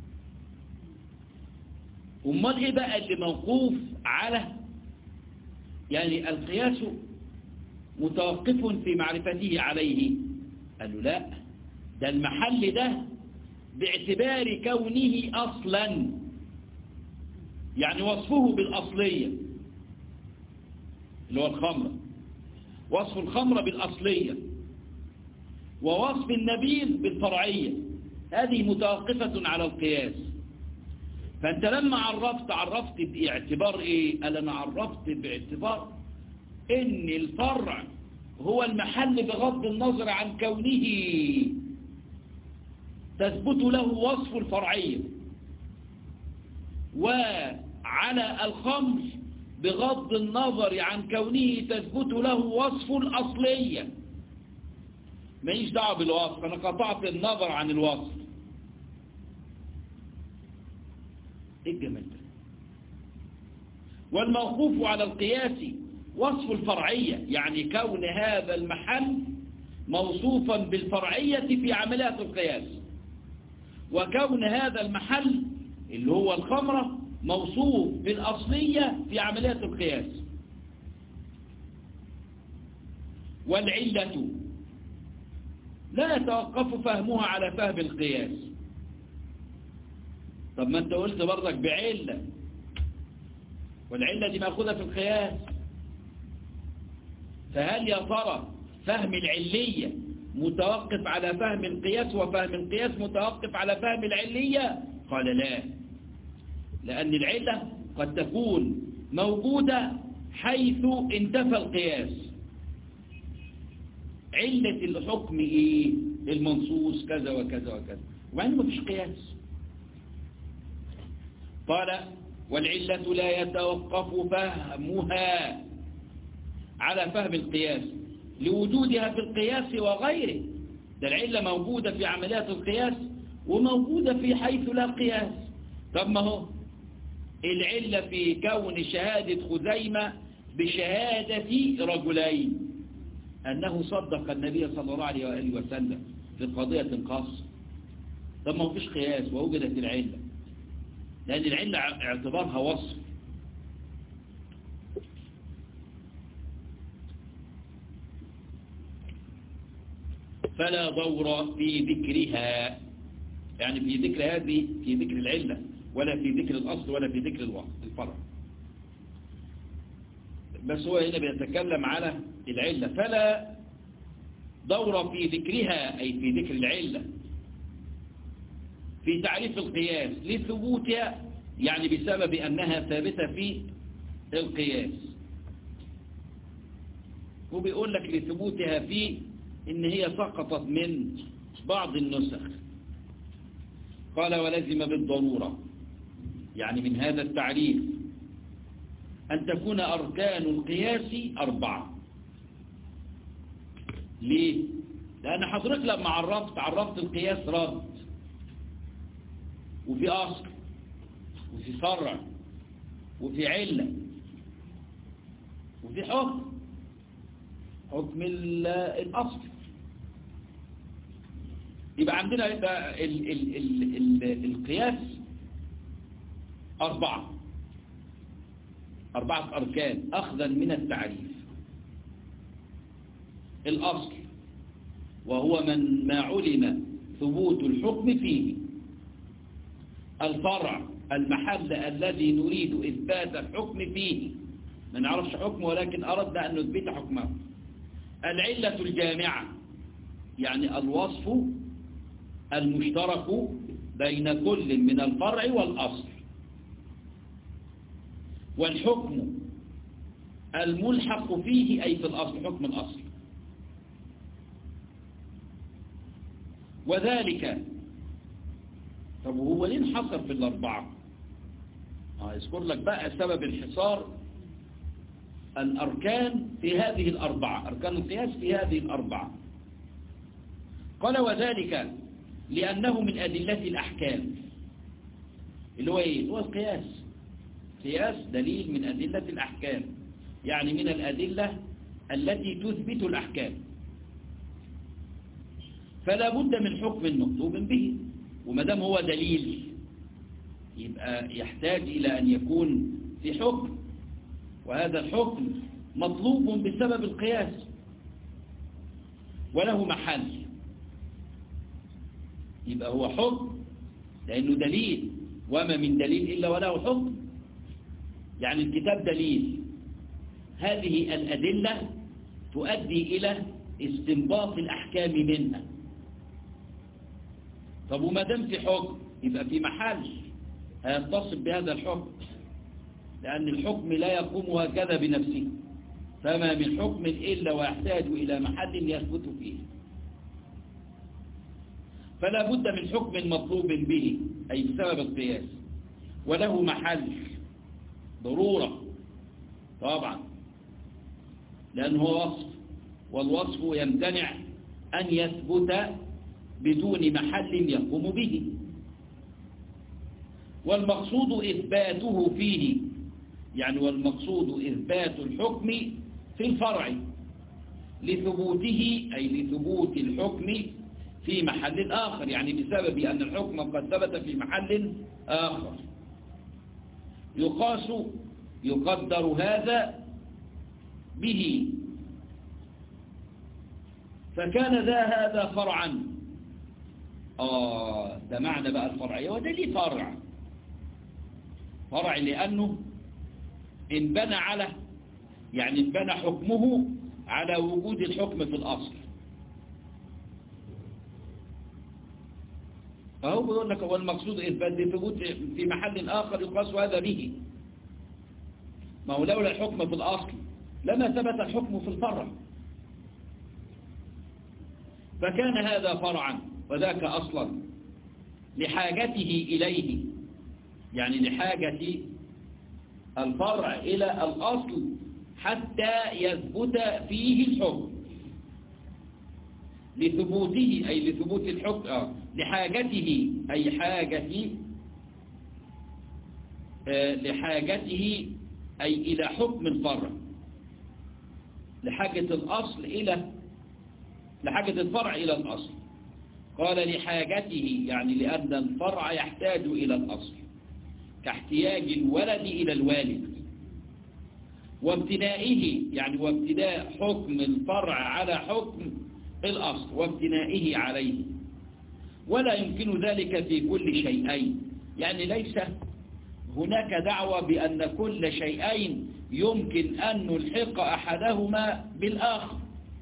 امال ايه بقى اللي موقوف على يعني القياس متوقف في معرفته عليه قال له لا ده المحل ده باعتبار كونه اصلا يعني وصفه بالاصليه اللي هو الخمر وصف الخمر بالأصلية ووصف النبيذ بالفرعية هذه متوقفة على القياس فأنت لما عرفت عرفت باعتبار إيه قال أنا عرفت باعتبار إن الفرع هو المحل بغض النظر عن كونه تثبت له وصف الفرعية وعلى الخمر بغض النظر عن كونه تثبت له وصف الأصلية ماليش دعوه بالوصف أنا قطعت النظر عن الوصف إيه الجمال ده والموقوف على القياس وصف الفرعية يعني كون هذا المحل موصوفا بالفرعية في عمليات القياس وكون هذا المحل اللي هو الخمرة موصوف بالأصلية في عمليات القياس والعلة لا يتوقف فهمها على فهم القياس طب ما انت قلت برضك بعلة والعلة دي مأخوذة في القياس فهل يا ترى فهم العلية متوقف على فهم القياس وفهم القياس متوقف على فهم العلية قال لا لأن العلة قد تكون موجودة حيث انتفى القياس علة الحكم ايه المنصوص كذا وكذا وكذا وبعدين مفيش قياس قال والعلة لا يتوقف فهمها على فهم القياس لوجودها في القياس وغيره ده العلة موجودة في عمليات القياس وموجودة في حيث لا قياس طب ما هو العلة في كون شهادة خزيمة بشهادة رجلين أنه صدق النبي صلى الله عليه وآله وسلم في قضية خاصة طب ما فيش قياس ووجدت العلة لأن العلة اعتبارها وصف فلا دور في ذكرها يعني في ذكر هذه في ذكر العلة ولا في ذكر الأصل ولا في ذكر الفرع بس هو هنا بيتكلم على العلة فلا دور في ذكرها أي في ذكر العلة في تعريف القياس لثبوتها يعني بسبب أنها ثابتة في القياس وبيقول لك لثبوتها في إن هي سقطت من بعض النسخ قال ولزم بالضرورة يعني من هذا التعريف أن تكون أركان القياس أربعة ليه؟ لأن حضرتك لما عرفت عرفت القياس رد وفي أصل وفي فرع وفي علة وفي حكم حكم الأصل يبقى عندنا يبقى ال ال ال ال القياس أربعة أربعة أركان أخذا من التعريف الأصل وهو من ما علم ثبوت الحكم فيه الفرع المحل الذي نريد إثبات الحكم فيه ما نعرفش حكمه ولكن أردنا أن نثبت حكمه العلة الجامعة يعني الوصف المشترك بين كل من الفرع والأصل والحكم الملحق فيه أي في الأصل حكم الأصل وذلك طب وهو ليه انحصر في الأربعة يذكر لك بقى سبب انحصار الأركان في هذه الأربعة أركان القياس في هذه الأربعة قال وذلك لأنه من أدلة الأحكام اللي هو إيه؟ هو القياس قياس دليل من أدلة الأحكام يعني من الأدلة التي تثبت الأحكام فلا بد من حكم مطلوب به وما دام هو دليل يبقى يحتاج إلى أن يكون في حكم وهذا الحكم مطلوب بسبب القياس وله محل يبقى هو حكم لأنه دليل وما من دليل إلا وله حكم يعني الكتاب دليل هذه الأدلة تؤدي إلى استنباط الأحكام منها طب وما دام في حكم يبقى في محل هيتصف بهذا الحكم لأن الحكم لا يقوم هكذا بنفسه فما من حكم إلا ويحتاج إلى محل يثبت فيه فلا بد من حكم مطلوب به أي بسبب القياس وله محل ضرورة طبعا لأنه وصف والوصف يمتنع أن يثبت بدون محل يقوم به والمقصود إثباته فيه يعني والمقصود إثبات الحكم في الفرع لثبوته أي لثبوت الحكم في محل آخر يعني بسبب أن الحكم قد ثبت في محل آخر يقاس يقدر هذا به فكان ذا هذا فرعا آه ده معنى بقى الفرعية وده ليه فرع فرع لأنه انبنى على يعني انبنى حكمه على وجود الحكم في الأصل فهو بيقول لك هو المقصود إثبات ثبوت في محل آخر يقاس هذا به ما هو لولا الحكم في الأصل لما ثبت الحكم في الفرع فكان هذا فرعا وذاك أصلا لحاجته إليه يعني لحاجة الفرع إلى الأصل حتى يثبت فيه الحكم لثبوته أي لثبوت الحكم آه. لحاجته أي حاجة آه لحاجته أي إلى حكم الفرع لحاجة الأصل إلى لحاجة الفرع إلى الأصل قال لحاجته يعني لأن الفرع يحتاج إلى الأصل كاحتياج الولد إلى الوالد وابتدائه يعني وابتداء حكم الفرع على حكم الأصل وابتنائه عليه ولا يمكن ذلك في كل شيئين يعني ليس هناك دعوة بأن كل شيئين يمكن أن نلحق أحدهما بالآخر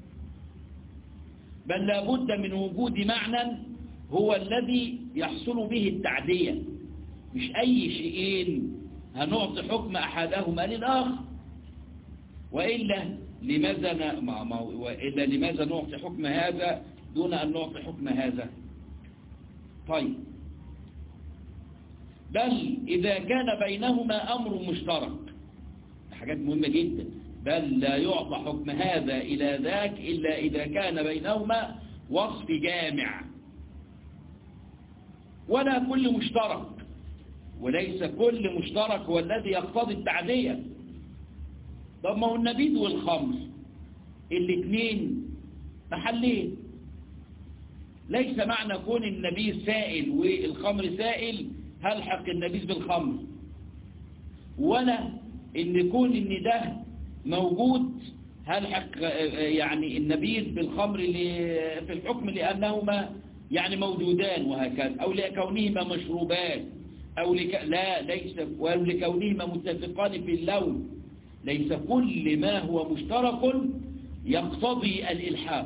بل لا بد من وجود معنى هو الذي يحصل به التعدية مش أي شيئين هنعطي حكم أحدهما للآخر وإلا لماذا ن... ما... ما... وإلا لماذا نعطي حكم هذا دون أن نعطي حكم هذا طيب بل إذا كان بينهما أمر مشترك حاجات مهمة جدا بل لا يعطى حكم هذا إلى ذاك إلا إذا كان بينهما وصف جامع ولا كل مشترك وليس كل مشترك هو الذي يقتضي التعدية طب ما هو النبيذ والخمر الاثنين محلين ليس معنى كون النبيذ سائل والخمر سائل هلحق النبيذ بالخمر ولا ان كون ان ده موجود هلحق يعني النبيذ بالخمر في الحكم لأنهما يعني موجودان وهكذا أو لكونهما مشروبان أو لك لا ليس أو لكونهما متفقان في اللون ليس كل ما هو مشترك يقتضي الإلحاق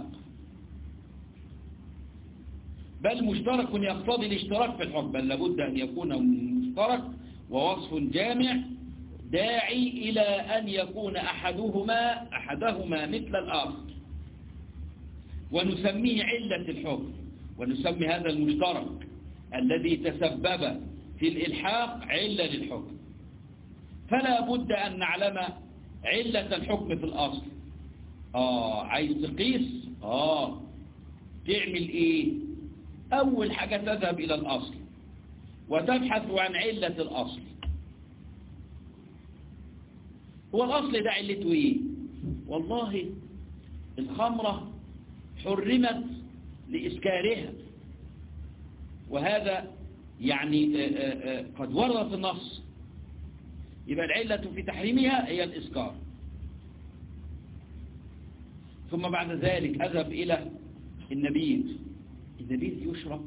بل مشترك يقتضي الاشتراك في الحكم بل لابد أن يكون مشترك ووصف جامع داعي إلى أن يكون أحدهما أحدهما مثل الآخر ونسميه علة الحكم ونسمي هذا المشترك الذي تسبب في الإلحاق علة للحكم فلا بد أن نعلم علة الحكم في الأصل آه عايز تقيس آه تعمل إيه أول حاجة تذهب إلى الأصل وتبحث عن علة الأصل هو الأصل ده علته إيه والله الخمرة حرمت لإسكارها وهذا يعني قد ورد في النص يبقى العلة في تحريمها هي الإسكار ثم بعد ذلك أذهب إلى النبيذ النبيذ يشرب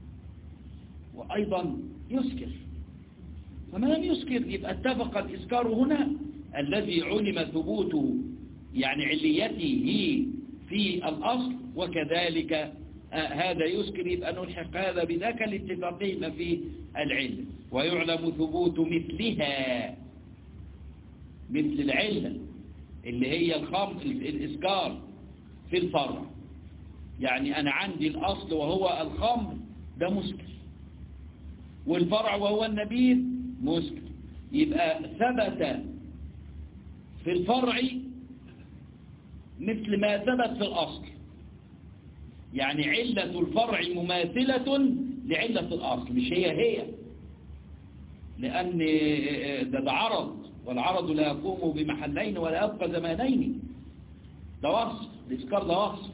وأيضا يسكر فما لم يسكر يبقى اتفق الإسكار هنا الذي علم ثبوت يعني عليته في الأصل وكذلك آه هذا يسكر يبقى نلحق هذا بذاك لاتفاقهما في العلم ويعلم ثبوت مثلها مثل العلة اللي هي الخمر الإسكار في الفرع يعني أنا عندي الأصل وهو الخمر ده مسكر والفرع وهو النبيذ مسكر يبقى ثبت في الفرع مثل ما ثبت في الأصل يعني علة الفرع مماثلة لعلة الأصل مش هي هي لأن ده, ده عرض والعرض لا يقوم بمحلين ولا يبقى زمانين ده وصف الإسكار ده وصف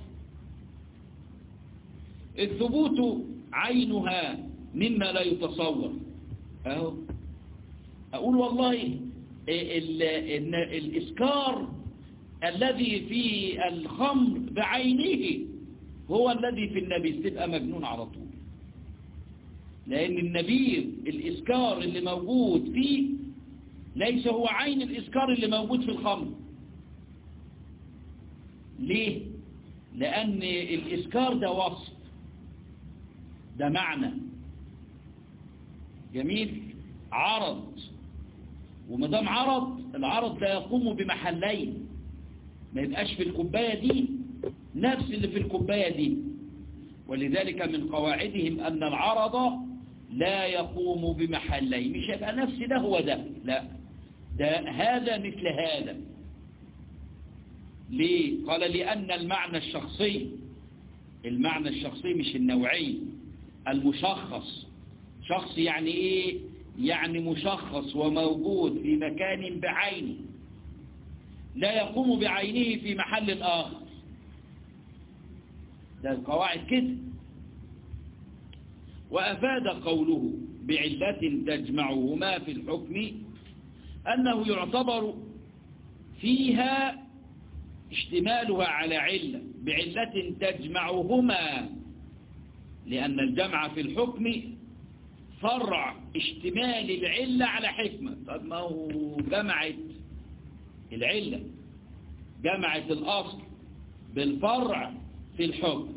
الثبوت عينها مما لا يتصور أهو أقول والله الإسكار الذي في الخمر بعينه هو الذي في النبيذ تبقى مجنون على طول لأن النبيذ الإسكار اللي موجود فيه ليس هو عين الإسكار اللي موجود في الخمر ليه؟ لأن الإسكار ده وصف ده معنى جميل عرض ومدام عرض العرض لا يقوم بمحلين ما يبقاش في الكوباية دي نفس اللي في الكوباية دي ولذلك من قواعدهم أن العرض لا يقوم بمحلين مش هيبقى نفس ده هو ده لا ده هذا مثل هذا ليه؟ قال لأن المعنى الشخصي المعنى الشخصي مش النوعي المشخص شخص يعني ايه يعني مشخص وموجود في مكان بعينه لا يقوم بعينه في محل آخر ده القواعد كده وأفاد قوله بعلة تجمعهما في الحكم أنه يعتبر فيها اشتمالها على علة بعلة تجمعهما لأن الجمع في الحكم فرع اشتمال العلة على حكمة طب ما هو جمعت العلة جمعت الأصل بالفرع في الحكم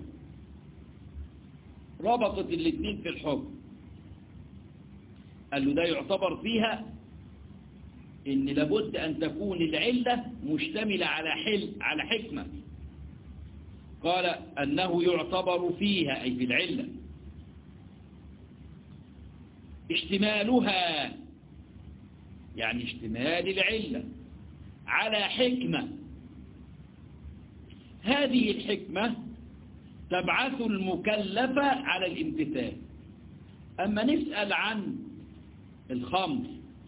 ربطت الاثنين في الحكم قال له ده يعتبر فيها ان لابد ان تكون العلة مشتملة على حل على حكمة قال انه يعتبر فيها اي في العلة اشتمالها يعني اشتمال العلة على حكمة هذه الحكمة تبعث المكلفة على الامتثال أما نسأل عن الخمر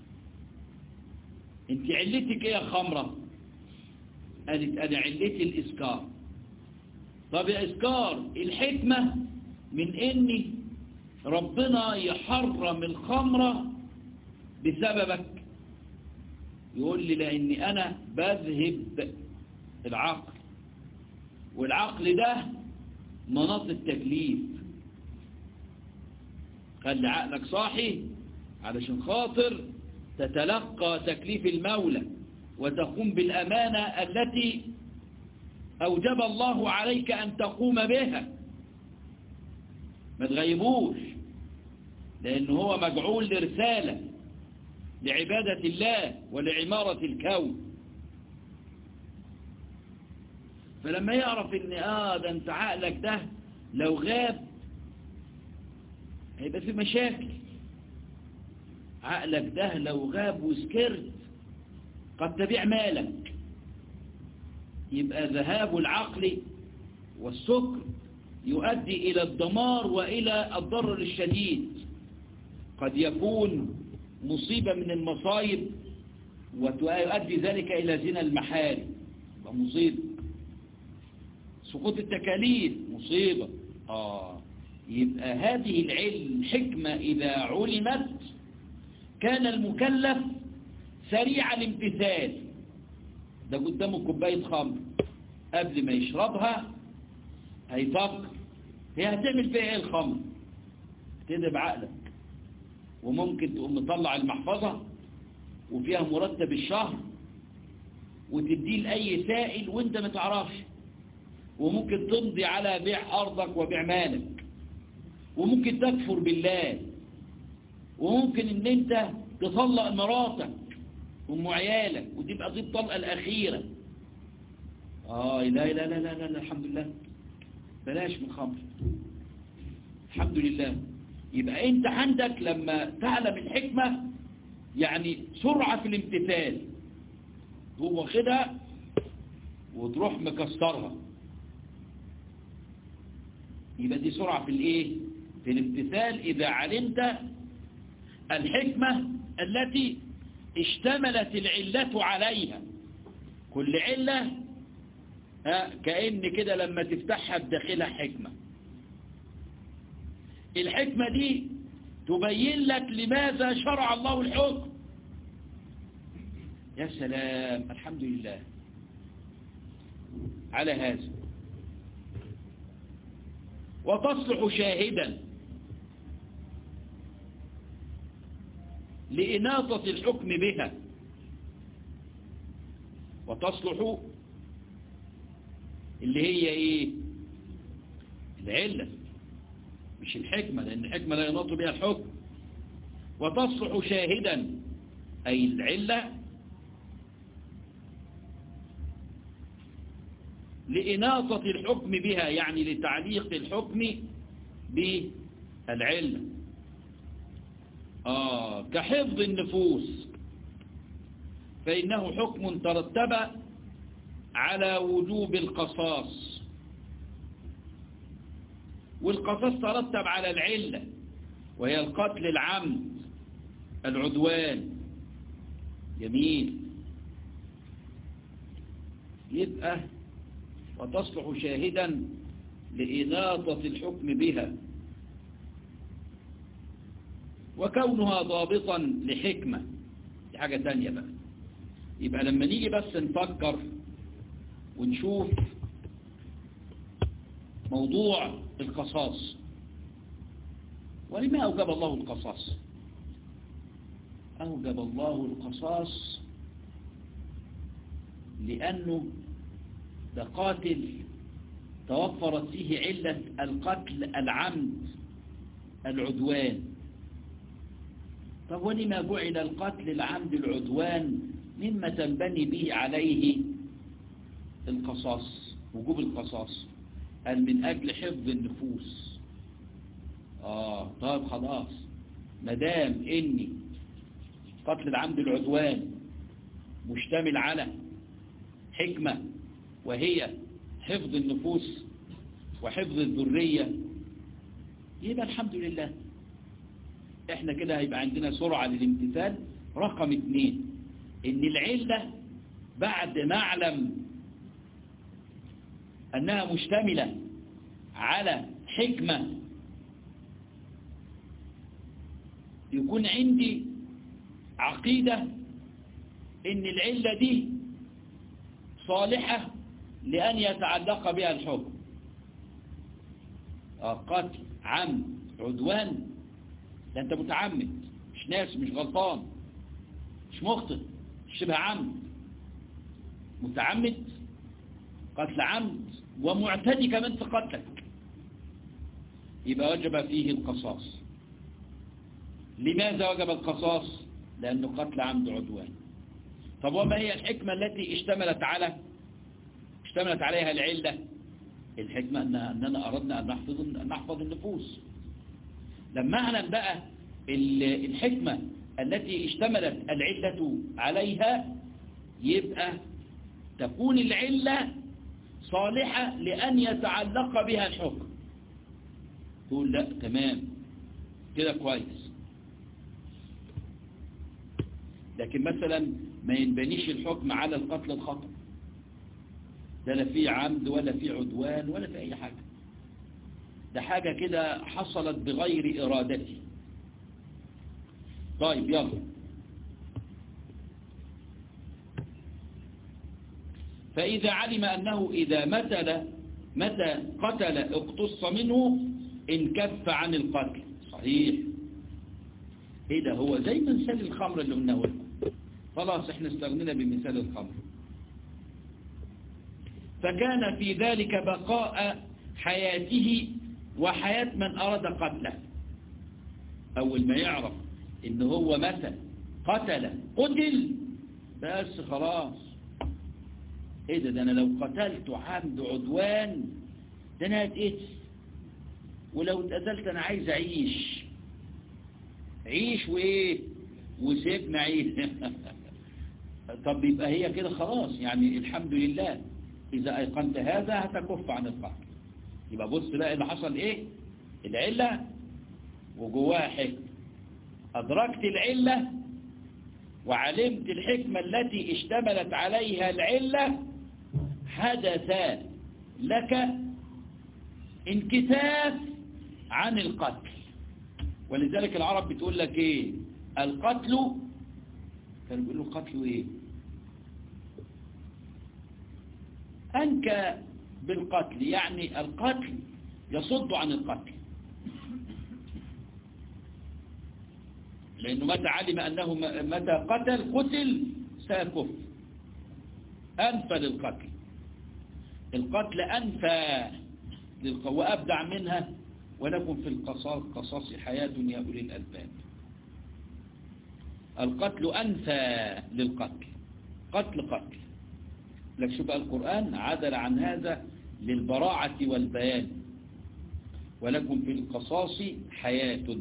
انت علتك ايه يا خمرة قالت انا علتي الاسكار طب يا اسكار الحكمة من ان ربنا يحرم الخمرة بسببك يقول لي لاني انا بذهب العقل والعقل ده مناط التكليف خلي عقلك صاحي علشان خاطر تتلقى تكليف المولى وتقوم بالأمانة التي أوجب الله عليك أن تقوم بها ما تغيبوش لأنه هو مجعول لرسالة لعبادة الله ولعمارة الكون فلما يعرف ان اه ده انت عقلك ده لو غاب هيبقى في مشاكل عقلك ده لو غاب وسكرت قد تبيع مالك يبقى ذهاب العقل والسكر يؤدي إلى الدمار وإلى الضرر الشديد قد يكون مصيبة من المصايب ويؤدي ذلك إلى زنا المحارم مصيبة سقوط التكاليف مصيبة آه يبقى هذه العلم حكمة إذا علمت كان المكلف سريع الامتثال ده قدامه كوباية خمر قبل ما يشربها هيفكر هي هتعمل فيها ايه الخمر تدب عقلك وممكن تقوم مطلع المحفظة وفيها مرتب الشهر وتديه لأي سائل وانت ما تعرفش وممكن تمضي على بيع أرضك وبيع مالك وممكن تكفر بالله وممكن ان انت تطلق مراتك ام عيالك وتبقى دي الطلقه الاخيره اه لا لا لا لا لا, لا الحمد لله بلاش من خمر الحمد لله يبقى انت عندك لما تعلم الحكمه يعني سرعه في الامتثال تقوم واخدها وتروح مكسرها يبقى دي سرعه في الايه في الامتثال اذا علمت الحكمة التي اشتملت العلة عليها كل علة كأن كده لما تفتحها بداخلها حكمة الحكمة دي تبين لك لماذا شرع الله الحكم يا سلام الحمد لله على هذا وتصلح شاهدا لإناطة الحكم بها وتصلح اللي هي ايه العلة مش الحكمة لأن الحكمة لا يناط بها الحكم وتصلح شاهدا أي العلة لإناطة الحكم بها يعني لتعليق الحكم بالعلة آه كحفظ النفوس فإنه حكم ترتب على وجوب القصاص والقصاص ترتب على العلة وهي القتل العمد العدوان جميل يبقى وتصلح شاهدا لإناطة الحكم بها وكونها ضابطا لحكمة دي حاجة تانية بقى يبقى لما نيجي بس نفكر ونشوف موضوع القصاص ولما أوجب الله القصاص أوجب الله القصاص لأنه ده قاتل توفرت فيه علة القتل العمد العدوان طب ولما جعل القتل العمد العدوان مما تنبني به عليه القصاص وجوب القصاص قال من أجل حفظ النفوس آه طيب خلاص مدام إني قتل العمد العدوان مشتمل على حكمة وهي حفظ النفوس وحفظ الذرية يبقى الحمد لله احنا كده هيبقى عندنا سرعة للامتثال رقم اثنين ان العلة بعد ما اعلم انها مشتملة على حكمة يكون عندي عقيدة ان العلة دي صالحة لأن يتعلق بها الحكم قتل عمد عدوان ده انت متعمد مش ناس مش غلطان مش مخطئ مش شبه عمد متعمد قتل عمد ومعتدي كمان في قتلك يبقى وجب فيه القصاص لماذا وجب القصاص لأنه قتل عمد عدوان طب وما هي الحكمة التي اشتملت على اشتملت عليها العلة الحكمة أن أننا أردنا أن نحفظ, أن نحفظ النفوس لما أعلم بقى الحكمة التي اشتملت العلة عليها يبقى تكون العلة صالحة لأن يتعلق بها الحكم تقول لا تمام كده كويس لكن مثلا ما ينبنيش الحكم على القتل الخطأ ده لا فيه عمد ولا فيه عدوان ولا في أي حاجة ده حاجة كده حصلت بغير إرادتي طيب يلا فإذا علم أنه إذا مثل متى قتل اقتص منه انكف عن القتل صحيح ايه ده هو زي مثال الخمر اللي قلناه خلاص احنا استغنينا بمثال الخمر فكان في ذلك بقاء حياته وحياة من أراد قتله أول ما يعرف إن هو مثل قتل قتل بس خلاص إيه ده ده أنا لو قتلت عمد عدوان ده أنا هتقتل ولو اتقتلت أنا عايز أعيش عيش وإيه وسيبنا عيش طب يبقى هي كده خلاص يعني الحمد لله إذا أيقنت هذا هتكف عن القتل يبقى بص بقى اللي حصل إيه العلة وجواها حكمة أدركت العلة وعلمت الحكمة التي اشتملت عليها العلة حدث لك انكتاف عن القتل ولذلك العرب بتقول لك ايه القتل كانوا بيقولوا القتل ايه أنكى بالقتل يعني القتل يصد عن القتل لأنه متى علم أنه متى قتل قتل سيكف أنفى للقتل القتل أنفى وأبدع منها ولكم في القصاص قصاص حياة يا أولي الألباب القتل أنفى للقتل قتل قتل لك شو بقى القرآن عدل عن هذا للبراعة والبيان ولكم في القصاص حياة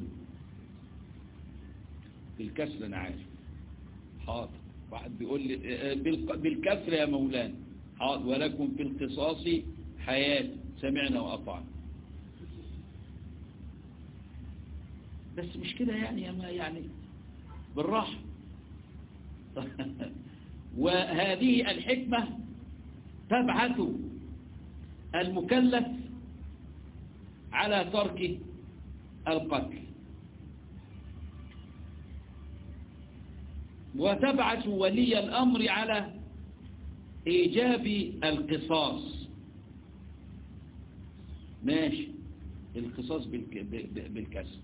بالكسر أنا عارف حاضر واحد بيقول لي بالكسر يا مولانا حاضر ولكم في القصاص حياة سمعنا وأطعنا بس مش كده يعني يا ما يعني بالراحة وهذه الحكمة تبعث المكلف على ترك القتل وتبعث ولي الأمر على إيجاب القصاص ماشي القصاص بالكسر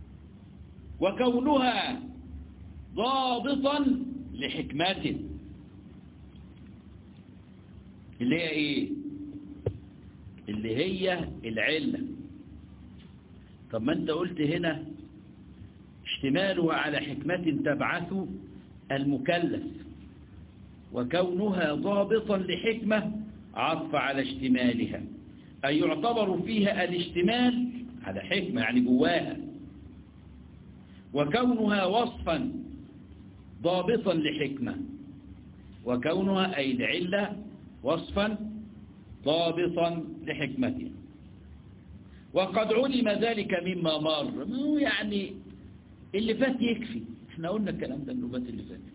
وكونها ضابطا لحكمته اللي هي ايه اللي هي العلة طب ما انت قلت هنا اشتمالها على حكمة تبعث المكلف وكونها ضابطا لحكمة عطف على اشتمالها أي يعتبر فيها الاشتمال على حكمة يعني جواها وكونها وصفا ضابطا لحكمة وكونها أي العلة وصفا ضابطا لحكمته وقد علم ذلك مما مر يعني اللي فات يكفي احنا قلنا الكلام ده اللغات اللي فاتت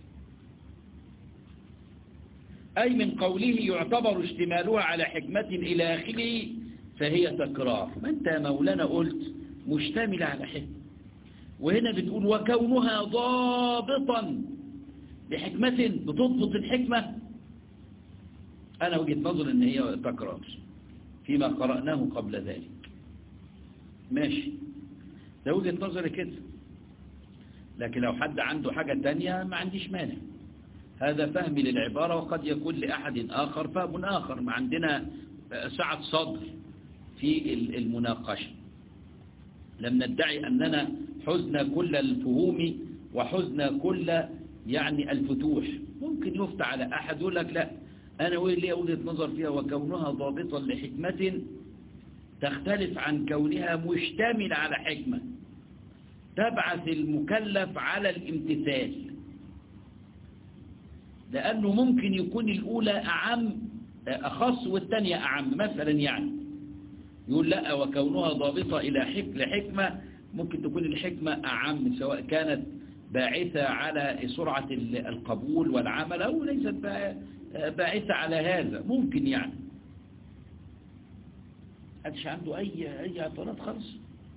أي من قوله يعتبر اشتمالها على حكمة إلى آخره فهي تكرار ما أنت يا مولانا قلت مشتمل على حكمة وهنا بتقول وكونها ضابطا لحكمة بتضبط الحكمة أنا وجهة نظر أن هي تكرار فيما قرأناه قبل ذلك ماشي ده وجهة نظري كده لكن لو حد عنده حاجة تانية ما عنديش مانع هذا فهمي للعبارة وقد يكون لأحد آخر فهم آخر ما عندنا سعة صدر في المناقشة لم ندعي أننا حزن كل الفهوم وحزن كل يعني الفتوح ممكن يفتح على أحد يقول لك لا أنا وين لي وجهة نظر فيها وكونها ضابطا لحكمة تختلف عن كونها مشتمل على حكمة تبعث المكلف على الامتثال لأنه ممكن يكون الأولى أعم أخص والثانية أعم مثلا يعني يقول لا وكونها ضابطة إلى حك لحكمة ممكن تكون الحكمة أعم سواء كانت باعثة على سرعة القبول والعمل أو ليست باعثة على هذا ممكن يعني هاتش عنده أي أي اعتراض خالص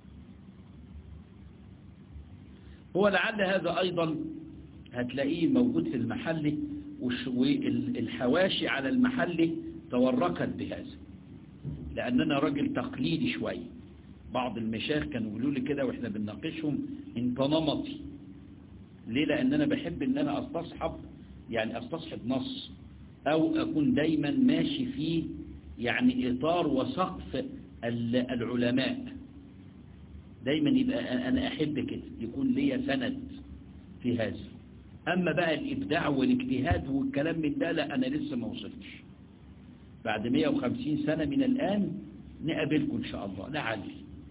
هو لعل هذا أيضا هتلاقيه موجود في المحل والحواشي على المحل توركت بهذا لأننا راجل تقليدي شوية بعض المشايخ كانوا يقولوا لي كده واحنا بنناقشهم انت نمطي ليه لأن أنا بحب ان أنا استصحب يعني استصحب نص أو أكون دايما ماشي في يعني إطار وسقف العلماء دايما يبقى أنا أحب كده يكون ليا سند في هذا أما بقى الإبداع والاجتهاد والكلام من ده لا أنا لسه ما وصلتش بعد 150 سنة من الآن نقابلكم إن شاء الله لعل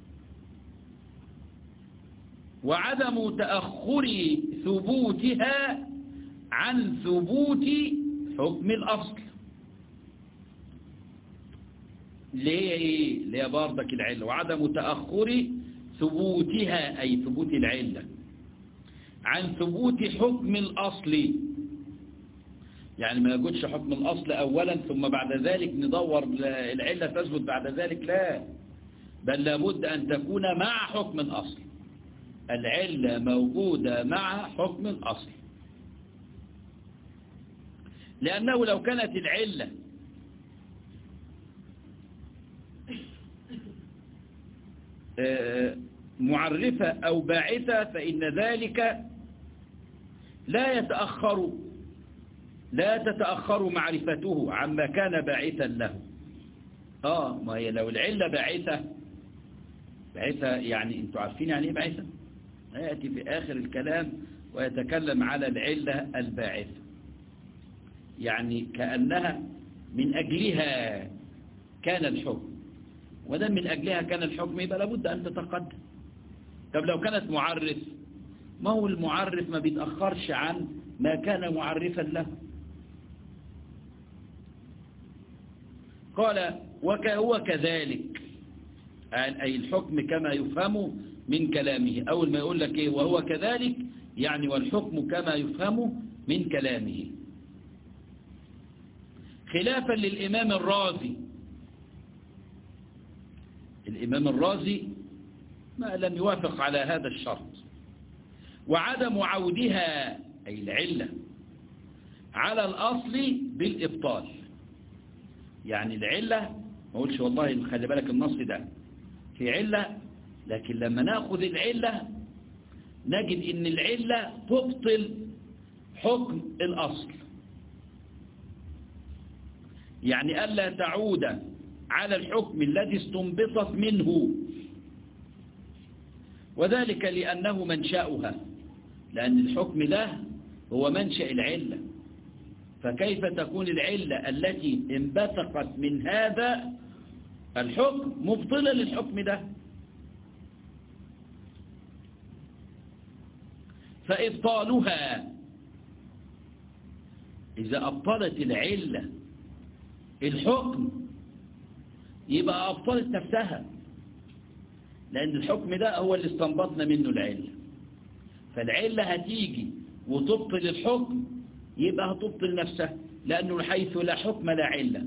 وعدم تأخر ثبوتها عن ثبوت حكم الأصل ليه ايه ليه برضك العلة وعدم تأخر ثبوتها أي ثبوت العلة عن ثبوت حكم الأصل يعني ما يجودش حكم الأصل أولا ثم بعد ذلك ندور العلة تثبت بعد ذلك لا بل لابد أن تكون مع حكم الأصل العلة موجودة مع حكم الأصل لأنه لو كانت العلة معرفة أو باعثة فإن ذلك لا يتأخر لا تتأخر معرفته عما كان باعثا له آه ما هي لو العلة باعثة باعثة يعني انتوا عارفين يعني ايه باعثة يأتي في آخر الكلام ويتكلم على العلة الباعثة يعني كأنها من أجلها كان الحكم ودام من أجلها كان الحكم يبقى لابد أن تتقدم طب لو كانت معرف ما هو المعرف ما بيتأخرش عن ما كان معرفا له قال وهو كذلك أي الحكم كما يفهم من كلامه أول ما يقول لك إيه وهو كذلك يعني والحكم كما يفهم من كلامه خلافا للإمام الرازي الإمام الرازي ما لم يوافق على هذا الشرط وعدم عودها أي العلة على الأصل بالإبطال يعني العلة ما أقولش والله خلي بالك النص ده في علة لكن لما ناخذ العلة نجد ان العلة تبطل حكم الأصل يعني ألا تعود على الحكم الذي استنبطت منه وذلك لأنه منشأها لأن الحكم ده هو منشأ العلة فكيف تكون العلة التي انبثقت من هذا الحكم مبطلة للحكم ده فإبطالها إذا أبطلت العلة الحكم يبقى أبطلت نفسها لأن الحكم ده هو اللي استنبطنا منه العلة فالعلة هتيجي وتبطل الحكم يبقى هتبطل نفسها لأنه حيث لا حكم لا علة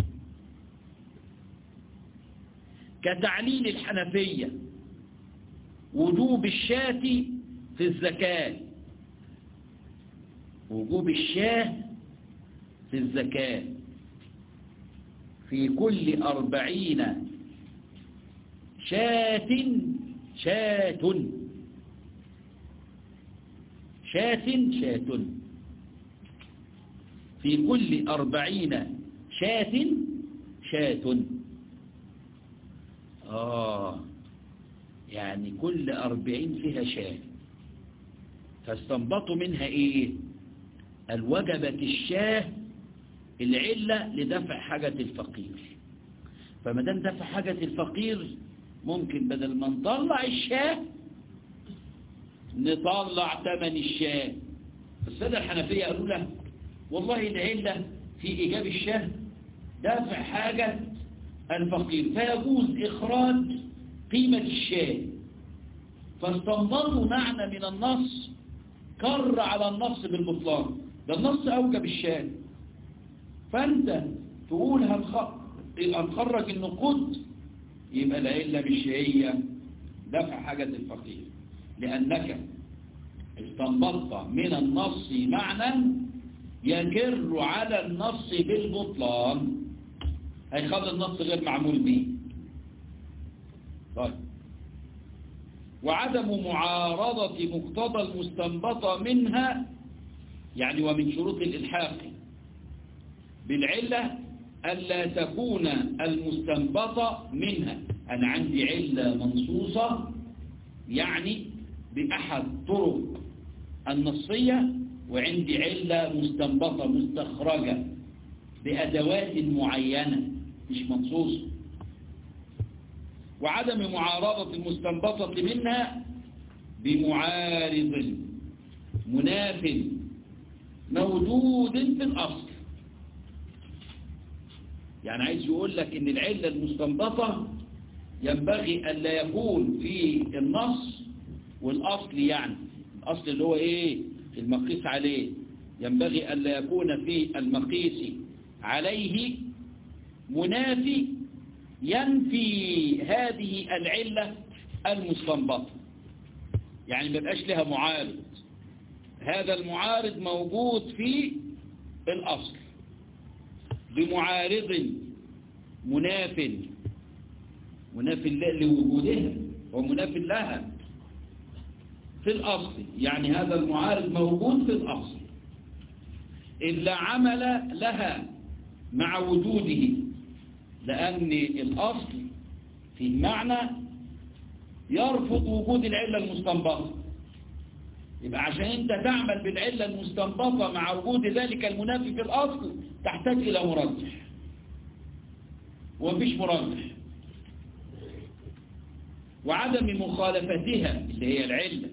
كتعليل الحنفية وجوب الشاة في الزكاة وجوب الشاه في الزكاة في كل أربعين شاة شاة شاة شاة في كل أربعين شاة شاة آه يعني كل أربعين فيها شاة فاستنبطوا منها إيه الوجبة الشاه العلة لدفع حاجة الفقير فما دام دفع حاجة الفقير ممكن بدل ما نطلع الشاه نطلع ثمن الشاه السادة الحنفية قالوا له والله العلة في إيجاب الشاه دافع حاجة الفقير فيجوز إخراج قيمة الشاه فاستنبطوا معنى من النص كر على النص بالبطلان ده النص أوجب الشاه فأنت تقول هنخرج النقود يبقى العلة مش هي دفع حاجة الفقير لأنك استنبطت من النص معنى يكر على النص بالبطلان هيخلي النص غير معمول به طيب وعدم معارضة مقتضى المستنبطة منها يعني ومن شروط الإلحاق بالعلة ألا تكون المستنبطة منها أنا عندي علة منصوصة يعني بأحد طرق النصية وعندي علة مستنبطة مستخرجة بأدوات معينة مش منصوصة وعدم معارضة المستنبطة منها بمعارض مناف موجود في الأصل يعني عايز يقول لك ان العلة المستنبطة ينبغي أن لا يكون في النص والأصل يعني الأصل اللي هو إيه المقيس عليه ينبغي أن لا يكون في المقيس عليه منافي ينفي هذه العلة المستنبطة يعني ما بقاش لها معارض هذا المعارض موجود في الأصل بمعارض مناف مناف لوجودها ومناف لها في الأصل يعني هذا المعارض موجود في الأصل إلا عمل لها مع وجوده لأن الأصل في معنى يرفض وجود العلة المستنبطة يبقى عشان انت تعمل بالعلة المستنبطة مع وجود ذلك المنافي في الأصل تحتاج إلى مرجح ومفيش مرجح وعدم مخالفتها اللي هي العلة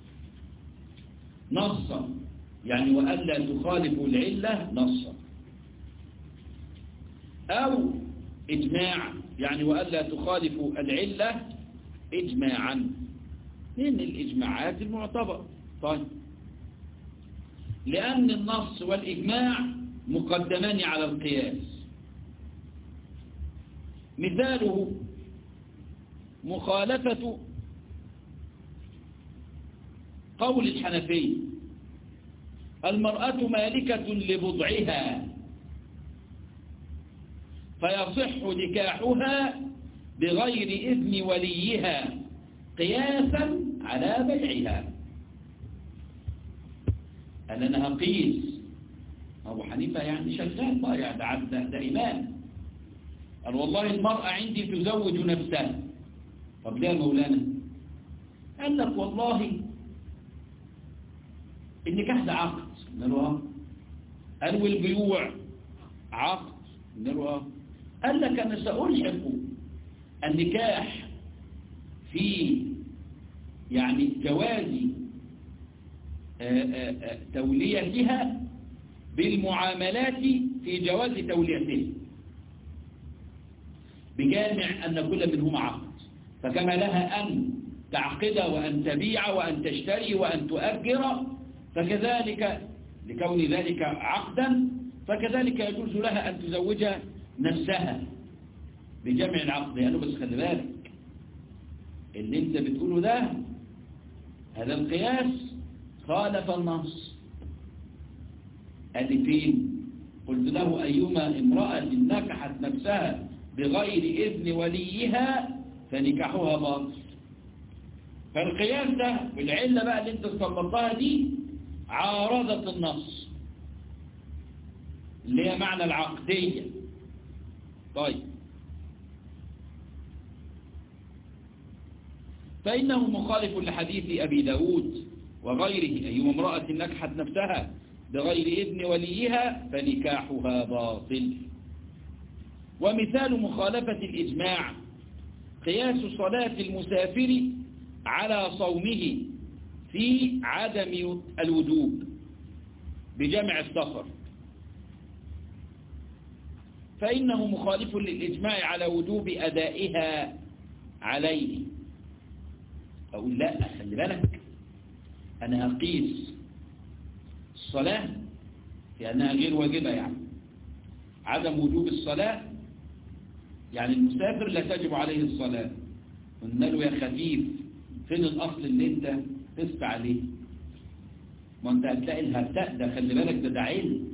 نصا يعني وألا تخالف العلة نصا أو إجماع يعني وألا تخالف العلة إجماعا من الإجماعات المعتبرة طيب لأن النص والإجماع مقدمان على القياس مثاله مخالفة قول الحنفي المرأة مالكة لبضعها فيصح نكاحها بغير إذن وليها قياسا على بيعها أن أنا هقيس أبو حنيفة يعني شغال بقى يعني ده, ده, ده إمام قال والله المرأة عندي تزوج نفسها طب ليه يا مولانا قال لك والله النكاح ده عقد قال له اه قال والبيوع عقد قال له اه قال لك أنا سألحق النكاح في يعني جواز توليتها بالمعاملات في جواز توليته بجامع أن كل منهما عقد فكما لها أن تعقد وأن تبيع وأن تشتري وأن تؤجر فكذلك لكون ذلك عقدا فكذلك يجوز لها أن تزوج نفسها بجمع العقد يعني بس خلي بالك اللي انت بتقوله ده هذا القياس خالف النص قال فين قلت له أيما امرأة نكحت نفسها بغير إذن وليها فنكاحها باطل فالقياس ده والعلة بقى اللي انت استنبطها دي عارضة النص اللي هي معنى العقدية طيب فإنه مخالف لحديث أبي داود وغيره أي امرأة نكحت نفسها بغير إذن وليها فنكاحها باطل ومثال مخالفة الإجماع قياس صلاة المسافر على صومه في عدم الوجوب بجمع السفر فإنه مخالف للإجماع على وجوب أدائها عليه أقول لا خلي بالك أنا أقيس الصلاة لأنها غير واجبة يعني عدم وجوب الصلاة يعني المسافر لا تجب عليه الصلاة قلنا له يا خفيف فين الأصل اللي انت تسعى عليه ما انت هتلاقي الهرتاء ده خلي بالك ده ده علم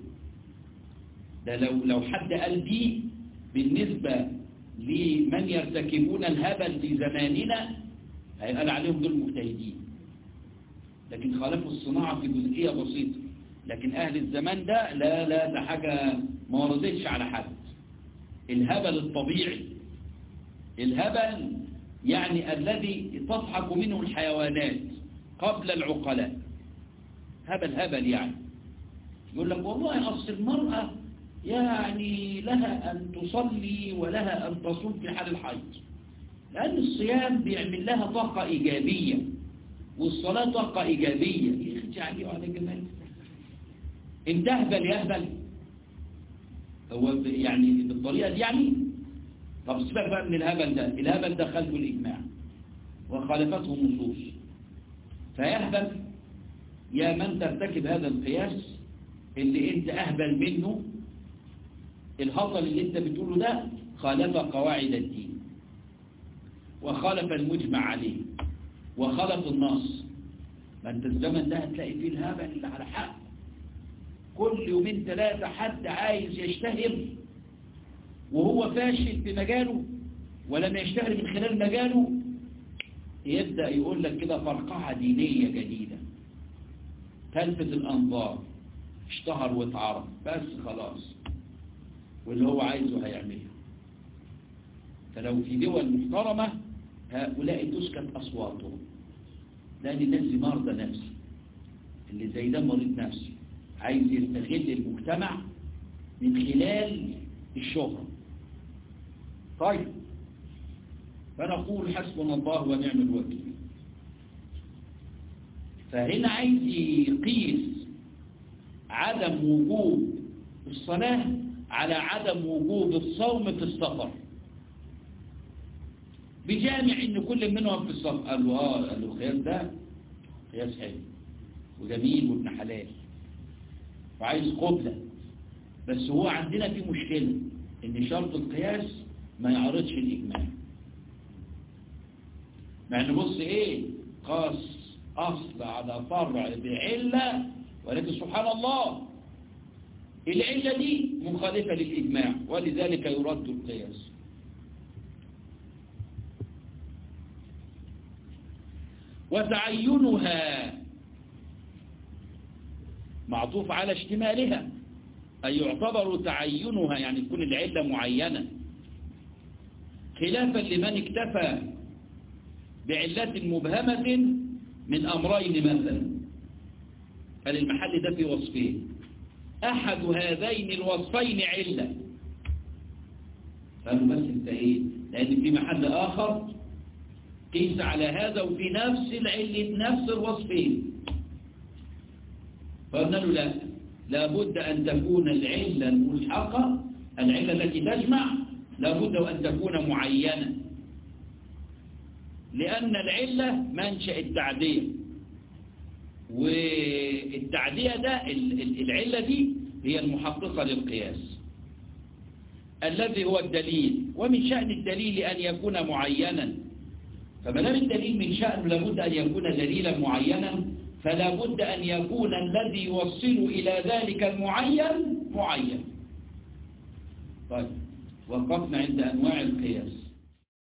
ده لو لو حد قال دي بالنسبة لمن يرتكبون الهبل في زماننا هيقال عليهم دول مجتهدين لكن خالفوا الصناعة في جزئية بسيطة لكن أهل الزمان ده لا لا ده حاجة ما وردتش على حد الهبل الطبيعي الهبل يعني الذي تضحك منه الحيوانات قبل العقلاء هبل هبل يعني يقول لك والله أصل المرأة يعني لها أن تصلي ولها أن تصوم في حال الحيض لأن الصيام بيعمل لها طاقة إيجابية والصلاة طاقة إيجابية يخجع عليه وعلى جمال انت أهبل يهبل هو يعني بالطريقة دي يعني طب سيبك بقى من الهبل ده الهبل ده خلف الإجماع وخالفته النصوص فيهبل يا من ترتكب هذا القياس اللي انت أهبل منه الهطل اللي انت بتقوله ده خالف قواعد الدين وخالف المجمع عليه وخالف النص ما انت الزمن ده هتلاقي فيه الهبل اللي على حق كل يومين ثلاثة حد عايز يشتهر وهو فاشل في مجاله ولم يشتهر من خلال مجاله يبدأ يقول لك كده فرقعة دينية جديدة تلفت الأنظار اشتهر واتعرف بس خلاص واللي هو عايزه هيعمله فلو في دول محترمة هؤلاء تسكت أصواتهم لأن الناس دي مرضى نفسي اللي زي ده مريض نفسي عايز يستغل المجتمع من خلال الشهرة طيب فنقول حسبنا الله ونعم الوكيل فهنا عايز يقيس عدم وجوب الصلاة على عدم وجوب الصوم في السفر بجامع ان كل منهم في السفر قال له اه قال له القياس ده قياس حلو وجميل وابن حلال وعايز قبلة بس هو عندنا في مشكلة ان شرط القياس ما يعرضش الإجماع مع ان بص ايه قاس أصل على فرع بعلة ولكن سبحان الله العلة دي مخالفة للإجماع ولذلك يرد القياس وتعينها معطوف على اشتمالها أي يعتبر تعينها يعني تكون العلة معينة خلافا لمن اكتفى بعلة مبهمة من أمرين مثلا قال المحل ده في وصفين أحد هذين الوصفين علة قالوا بس انت ايه لأن في محل آخر قيس على هذا وفي نفس العلة نفس الوصفين فقلنا له لا لابد أن تكون العلة الملحقة العلة التي تجمع لابد أن تكون معينة لأن العلة منشأ التعدية والتعدية ده العلة دي هي المحققة للقياس الذي هو الدليل ومن شأن الدليل أن يكون معينا فما دام الدليل من شأنه لابد أن يكون دليلا معينا فلا بد أن يكون الذي يوصل إلى ذلك المعين معين طيب وقفنا عند أنواع القياس